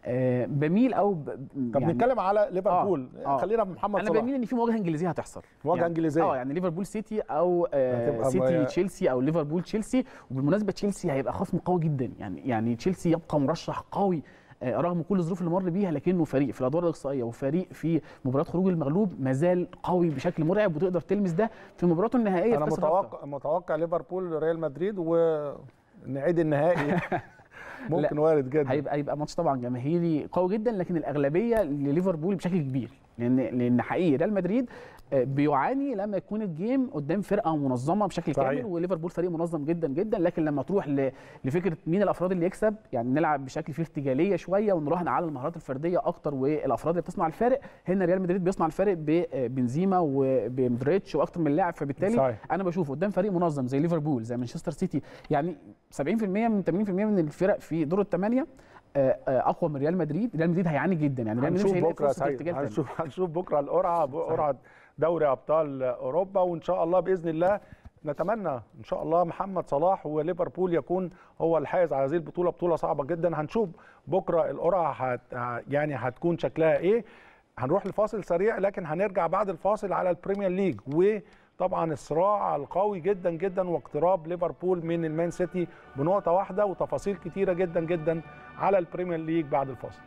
بميل او ب... طب يعني نتكلم على ليفربول آه. خلينا بمحمد انا صلاح بميل ان في مواجهه انجليزيه هتحصل مواجهة يعني إنجليزية. اه يعني ليفربول سيتي او آه هتبقى سيتي مواجهة- تشيلسي او ليفربول تشيلسي وبالمناسبه تشيلسي هيبقى خصم قوي جدا يعني يعني تشيلسي يبقى مرشح قوي آه، رغم كل الظروف اللي مر بيها لكنه فريق في الادوار الاقصائيه وفريق في مباراه خروج المغلوب مازال قوي بشكل مرعب وتقدر تلمس ده في مباراته النهائيه انا في كأس الرابطة. متوقع متوقع ليفربول ريال مدريد ونعيد النهائي ممكن لا، وارد جدا هيبقى هيبقى ماتش طبعا جماهيري قوي جدا لكن الاغلبيه لليفربول بشكل كبير لان لان حقيقي ريال مدريد آه، بيعاني لما يكون الجيم قدام فرقه منظمه بشكل صحيح. كامل وليفربول فريق منظم جدا جدا لكن لما تروح ل- لفكره مين الافراد اللي يكسب يعني نلعب بشكل فيه ارتجاليه شويه ونراهن على المهارات الفرديه اكتر والافراد اللي بتصنع الفارق هنا ريال مدريد بيصنع الفارق ببنزيما وبمدريتش واكتر من لاعب فبالتالي صحيح. انا بشوف قدام فريق منظم زي ليفربول زي مانشستر سيتي يعني 70% من 80% من الفرق في دور الثمانيه آه، آه، اقوى من ريال مدريد ريال مدريد هيعاني جدا يعني ريال مدريد مش هنشوف هيلاقي بكره فرصه سعيد ارتجال تاني. هنشوف هنشوف بكره القرعه قرعه دوري ابطال اوروبا وان شاء الله باذن الله نتمنى ان شاء الله محمد صلاح وليفربول يكون هو الحائز على هذه البطوله بطوله صعبه جدا هنشوف بكره القرعه هت يعني هتكون شكلها ايه هنروح لفاصل سريع لكن هنرجع بعد الفاصل على البريمير ليج وطبعا الصراع القوي جدا جدا واقتراب ليفربول من المان سيتي بنقطه واحده وتفاصيل كتيره جدا جدا على البريمير ليج بعد الفاصل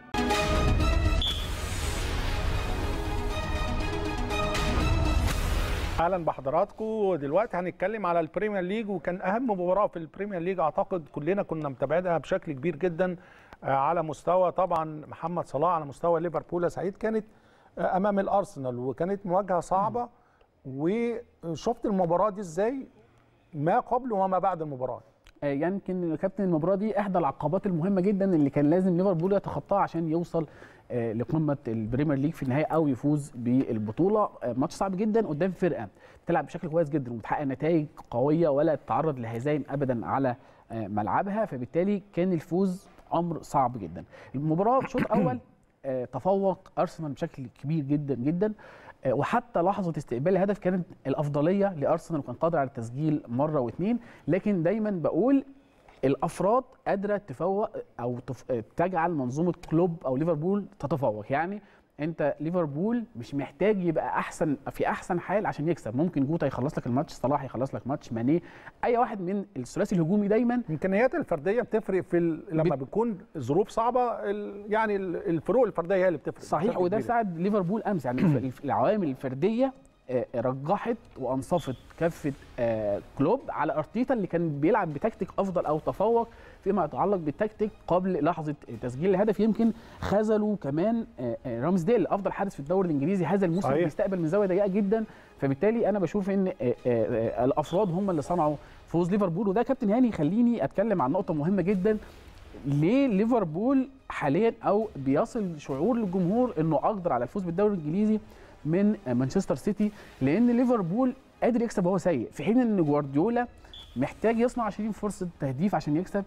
اهلا بحضراتكم دلوقتي هنتكلم على البريمير ليج وكان اهم مباراه في البريمير ليج اعتقد كلنا كنا متابعينها بشكل كبير جدا آه، على مستوى طبعا محمد صلاح على مستوى ليفربول يا سعيد كانت آه، امام الارسنال وكانت مواجهه صعبه وشفت المباراه دي ازاي ما قبل وما بعد المباراه آه، يمكن يا كابتن المباراه دي احدى العقبات المهمه جدا اللي كان لازم ليفربول يتخطاها عشان يوصل آه، لقمه البريمير ليج في النهايه او يفوز بالبطوله آه، ماتش صعب جدا قدام فرقه بتلعب بشكل كويس جدا وبتحقق نتائج قويه ولا تتعرض لهزايم ابدا على آه، ملعبها فبالتالي كان الفوز امر صعب جدا المباراه شوط اول آه، تفوق ارسنال بشكل كبير جدا جدا آه، وحتى لحظه استقبال الهدف كانت الافضليه لارسنال وكان قادر على التسجيل مره واثنين لكن دايما بقول الافراد قادره تفوق او تف... تجعل منظومه كلوب او ليفربول تتفوق يعني انت ليفربول مش محتاج يبقى احسن في احسن حال عشان يكسب ممكن جوتا يخلص لك الماتش صلاح يخلص لك ماتش ماني اي واحد من الثلاثي الهجومي دايما الامكانيات الفرديه بتفرق في ال... لما بتكون ظروف صعبه ال... يعني ال- الفروق الفرديه هي اللي بتفرق صحيح بشكل وده كبير. ساعد ليفربول امس يعني الف- الف- العوامل الفرديه آه، رجحت وانصفت كفه آه، كلوب على ارتيتا اللي كان بيلعب بتكتيك افضل او تفوق فيما يتعلق بالتكتيك قبل لحظه تسجيل الهدف يمكن خذلوا كمان آه، آه، رامسديل افضل حارس في الدوري الانجليزي هذا الموسم صحيح. بيستقبل من زاويه ضيقه جدا فبالتالي انا بشوف ان آه، آه، آه، الافراد هم اللي صنعوا فوز ليفربول وده كابتن هاني يخليني اتكلم عن نقطه مهمه جدا ليه ليفربول حاليا او بيصل شعور للجمهور انه اقدر على الفوز بالدوري الانجليزي من مانشستر سيتي لان ليفربول قادر يكسب وهو سيء في حين ان جوارديولا محتاج يصنع 20 فرصه تهديف عشان يكسب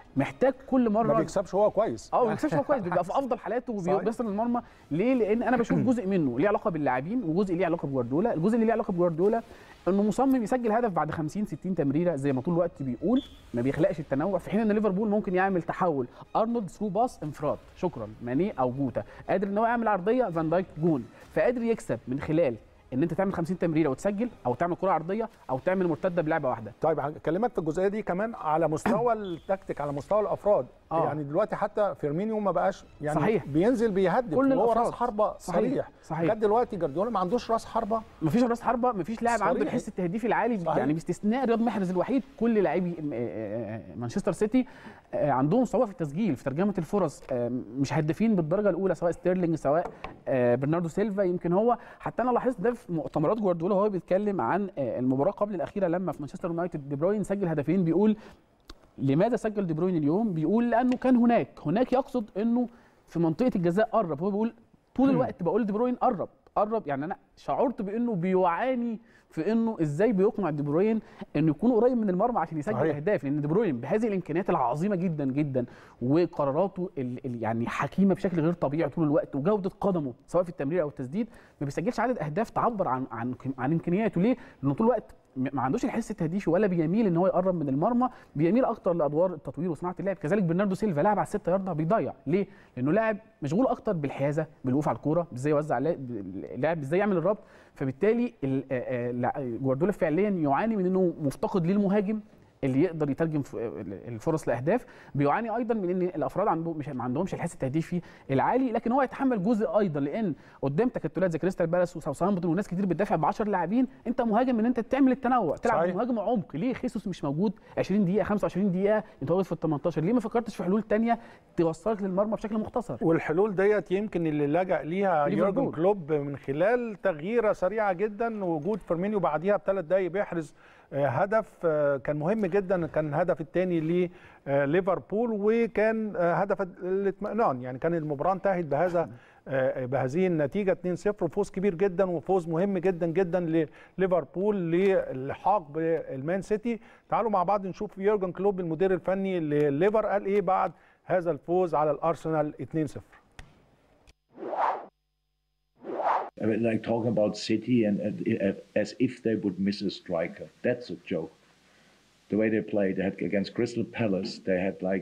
محتاج كل ما مره بيكسبش هو كويس اه ما بيكسبش هو كويس بيبقى في افضل حالاته صحيح. وبيصل المرمى ليه؟ لان انا بشوف جزء منه ليه علاقه باللاعبين وجزء ليه علاقه بجوارديولا، الجزء اللي ليه علاقه بجوارديولا انه مصمم يسجل هدف بعد 50 60 تمريره زي ما طول الوقت بيقول ما بيخلقش التنوع في حين ان ليفربول ممكن يعمل تحول ارنولد ثرو باس انفراد شكرا ماني او جوتا قادر ان هو يعمل عرضيه فان دايك جون فقادر يكسب من خلال ان انت تعمل 50 تمريره وتسجل او تعمل كره عرضيه او تعمل مرتده بلعبه واحده طيب هكلمك في الجزئيه دي كمان على مستوى التكتيك على مستوى الافراد آه. يعني دلوقتي حتى فيرمينيو ما بقاش يعني صحيح. بينزل بيهدف كل وهو الأفراد. راس حربه صحيح. صريح صحيح. لغايه دلوقتي جارديولا ما عندوش راس حربه مفيش راس حربه مفيش لاعب عنده صريح. الحس التهديفي العالي صحيح. يعني باستثناء رياض محرز الوحيد كل لاعبي م- آه، مانشستر سيتي آه، عندهم صعوبه في التسجيل في ترجمه الفرص آه، مش هدافين بالدرجه الاولى سواء ستيرلينج سواء آه، برناردو سيلفا يمكن هو حتى انا لاحظت ده في مؤتمرات جوارديولا وهو بيتكلم عن آه، المباراه قبل الاخيره لما في مانشستر يونايتد دي بروين سجل هدفين بيقول لماذا سجل دي بروين اليوم بيقول لانه كان هناك هناك يقصد انه في منطقه الجزاء قرب هو بيقول طول الوقت بقول دي بروين قرب قرب يعني انا شعرت بانه بيعاني في انه ازاي بيقنع دي بروين انه يكون قريب من المرمى عشان يسجل صحيح. اهداف لان دي بروين بهذه الامكانيات العظيمه جدا جدا وقراراته ال ال يعني حكيمه بشكل غير طبيعي طول الوقت وجوده قدمه سواء في التمرير او التسديد ما بيسجلش عدد اهداف تعبر عن عن عن امكانياته ليه؟ لانه طول الوقت م- ما عندوش الحس التهديفي ولا بيميل ان هو يقرب من المرمى بيميل اكتر لادوار التطوير وصناعه اللعب كذلك برناردو سيلفا لاعب على الستة ياردة بيضيع ليه لانه لاعب مشغول اكتر بالحيازه بالوقوف على الكوره ازاي يوزع لا- اللاعب ازاي يعمل الربط فبالتالي ال- آه، آه، لا- جوارديولا فعليا يعاني من انه مفتقد للمهاجم اللي يقدر يترجم ف- الفرص لاهداف بيعاني ايضا من ان الافراد عندهم مش ما عندهمش الحس التهديفي العالي لكن هو يتحمل جزء ايضا لان قدام تكتلات زي كريستال بالاس وساوثهامبتون وناس كتير بتدافع ب 10 لاعبين انت مهاجم ان انت تعمل التنوع تلعب صحيح. مهاجم عمق ليه خيسوس مش موجود 20 دقيقه 25 دقيقه انت واقف في ال 18 ليه ما فكرتش في حلول تانية توصلك للمرمى بشكل مختصر والحلول ديت يمكن اللي لجأ ليها ليفربول. يورجن كلوب من خلال تغييره سريعه جدا وجود فيرمينيو بعديها بثلاث دقائق بيحرز آه، هدف آه، كان مهم جدا كان الهدف الثاني لليفربول وكان آه، هدف الاطمئنان يعني كان المباراه انتهت بهذا آه، بهذه النتيجه 2-0 وفوز كبير جدا وفوز مهم جدا جدا لليفربول للحاق بالمان سيتي تعالوا مع بعض نشوف يورجن كلوب المدير الفني لليفر قال ايه بعد هذا الفوز على الارسنال 2-0 I mean, like talking about City and, and i- as if they would miss a striker. That's a joke. The way they played, they had against Crystal Palace, they had like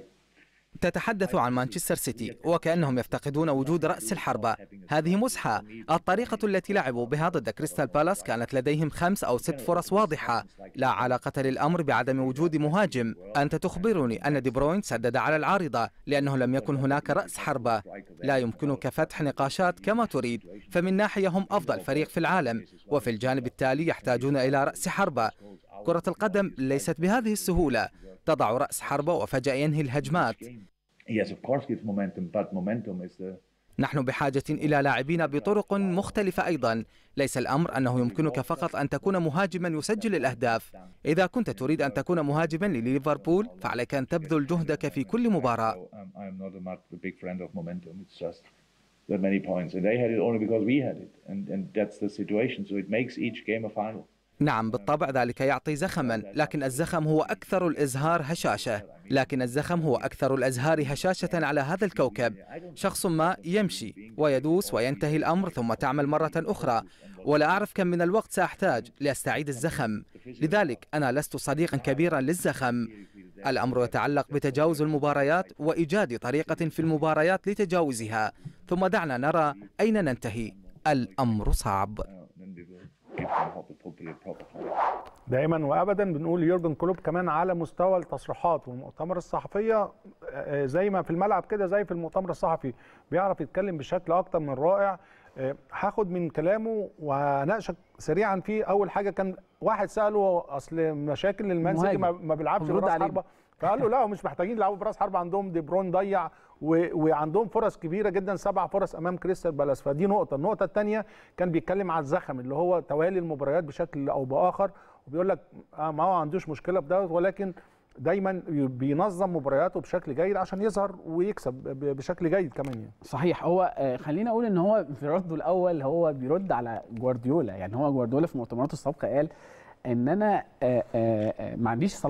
تتحدث عن مانشستر سيتي وكأنهم يفتقدون وجود رأس الحربة هذه مزحة الطريقة التي لعبوا بها ضد كريستال بالاس كانت لديهم خمس أو ست فرص واضحة لا علاقة للأمر بعدم وجود مهاجم أنت تخبرني أن دي بروين سدد على العارضة لأنه لم يكن هناك رأس حربة لا يمكنك فتح نقاشات كما تريد فمن ناحية هم أفضل فريق في العالم وفي الجانب التالي يحتاجون إلى رأس حربة كرة القدم ليست بهذه السهولة تضع رأس حربة وفجأة ينهي الهجمات yes, of course, gives momentum, but momentum is the نحن بحاجة إلى لاعبين بطرق مختلفة أيضا ليس الأمر أنه يمكنك فقط أن تكون مهاجما يسجل الأهداف إذا كنت تريد أن تكون مهاجما لليفربول فعليك أن تبذل جهدك في كل مباراة So, um, I'm not a, much, a big friend of momentum. It's just that many points, and they had it only because we had it, and and that's the situation. So it makes each game a final. نعم بالطبع ذلك يعطي زخما لكن الزخم هو أكثر الإزهار هشاشة لكن الزخم هو أكثر الأزهار هشاشة على هذا الكوكب شخص ما يمشي ويدوس وينتهي الأمر ثم تعمل مرة أخرى ولا أعرف كم من الوقت سأحتاج لأستعيد الزخم لذلك أنا لست صديقا كبيرا للزخم الأمر يتعلق بتجاوز المباريات وإيجاد طريقة في المباريات لتجاوزها ثم دعنا نرى أين ننتهي الأمر صعب Uh, then we will give them hopefully a proper final. دائما وابدا بنقول يورجن كلوب كمان على مستوى التصريحات والمؤتمر الصحفيه آه، زي ما في الملعب كده زي في المؤتمر الصحفي بيعرف يتكلم بشكل اكتر من رائع آه، هاخد من كلامه وهناقشك سريعا فيه اول حاجه كان واحد ساله اصل مشاكل المان سيتي ما مهاجم. ما بيلعبش بيرد براس عليه. حربه فقال له لا هم مش محتاجين يلعبوا براس حربه عندهم دي برون ضيع و... وعندهم فرص كبيره جدا سبع فرص امام كريستال بالاس فدي نقطه النقطه الثانيه كان بيتكلم على الزخم اللي هو توالي المباريات بشكل او باخر وبيقول لك آه ما هو عندوش مشكله في دوت ولكن دايما بينظم مبارياته بشكل جيد عشان يظهر ويكسب ب- بشكل جيد كمان يعني صحيح هو آه، خلينا اقول ان هو في رده الاول هو بيرد على جوارديولا يعني هو جوارديولا في مؤتمراته السابقه قال ان انا آه، آه، آه، ما عنديش صلاح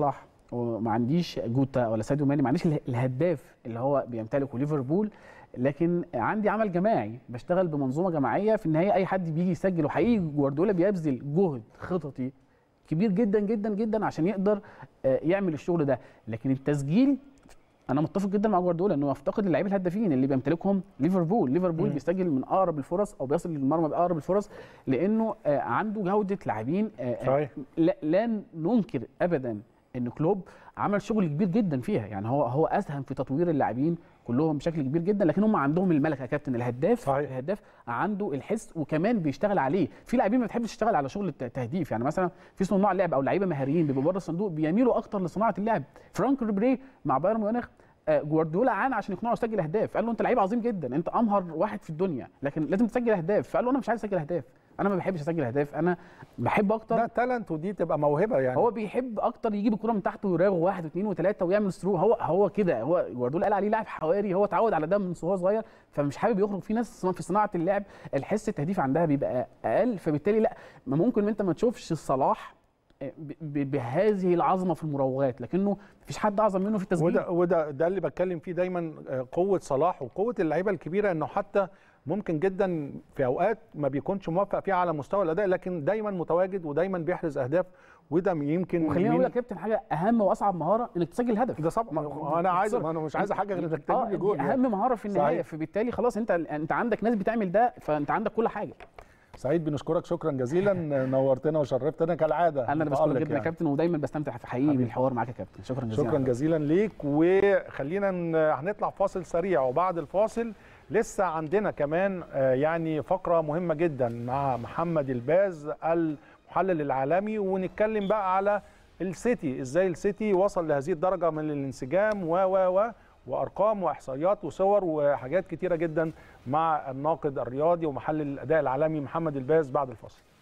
وما عنديش جوتا ولا ساديو ماني ما عنديش اله- الهداف اللي هو بيمتلكه ليفربول لكن عندي عمل جماعي بشتغل بمنظومه جماعيه في النهايه اي حد بيجي يسجل وحقيقي جوارديولا بيبذل جهد خططي كبير جدا جدا جدا عشان يقدر آه، يعمل الشغل ده لكن التسجيل انا متفق جدا مع جوارديولا انه يفتقد اللعيبه الهدافين اللي بيمتلكهم ليفربول ليفربول مم. بيسجل من اقرب الفرص او بيصل للمرمى باقرب الفرص لانه آه، عنده جوده لاعبين آه، آه، صحيح. لا, لا ننكر ابدا ان كلوب عمل شغل كبير جدا فيها يعني هو هو اسهم في تطوير اللاعبين كلهم بشكل كبير جدا لكن هم عندهم الملكه يا كابتن الهداف صحيح. الهداف عنده الحس وكمان بيشتغل عليه في لاعبين ما بتحبش تشتغل على شغل الت- التهديف يعني مثلا في صناع لعب او لعيبه مهاريين بيبقوا بره الصندوق بيميلوا اكتر لصناعه اللعب فرانك ريبري مع بايرن ميونخ آه، جوارديولا عانى عشان يقنعه يسجل اهداف قال له انت لعيب عظيم جدا انت امهر واحد في الدنيا لكن لازم تسجل اهداف فقال له انا مش عايز اسجل اهداف انا ما بحبش اسجل اهداف انا بحب اكتر ده تالنت ودي تبقى موهبه يعني هو بيحب اكتر يجيب الكره من تحت ويراوغ واحد واثنين وثلاثه ويعمل ثرو هو هو كده هو جوارديولا قال عليه لاعب حواري هو اتعود على ده من وهو صغير فمش حابب يخرج في ناس في صناعه اللعب الحس التهديفي عندها بيبقى اقل فبالتالي لا ما ممكن انت ما تشوفش صلاح ب- ب- بهذه العظمه في المراوغات لكنه مفيش حد اعظم منه في التسجيل وده وده ده اللي بتكلم فيه دايما آه، قوه صلاح وقوه اللعيبه الكبيره انه حتى ممكن جدا في اوقات ما بيكونش موفق فيها على مستوى الاداء لكن دايما متواجد ودايما بيحرز اهداف وده يمكن وخليني من- اقول لك يا كابتن حاجه اهم واصعب مهاره انك تسجل هدف ده صعب انا عايز ما انا مش عايز حاجه غير انك تجيب اه لي دي جول يعني. اهم مهاره في النهايه صحيح. فبالتالي خلاص انت انت عندك ناس بتعمل ده فانت عندك كل حاجه سعيد بنشكرك شكرا جزيلا نورتنا وشرفتنا كالعاده انا اللي بشكرك متألق جدا يا يعني. كابتن ودايما بستمتع في حقيقي بالحوار معاك يا كابتن شكرا جزيلا شكرا جزيلا ليك وخلينا ن- هنطلع فاصل سريع وبعد الفاصل لسه عندنا كمان آه، يعني فقرة مهمة جدا مع محمد الباز المحلل العالمي ونتكلم بقى على السيتي ازاي السيتي وصل لهذه الدرجة من الانسجام و و و وارقام واحصائيات وصور وحاجات كتيرة جدا مع الناقد الرياضي ومحلل الاداء العالمي محمد الباز بعد الفاصل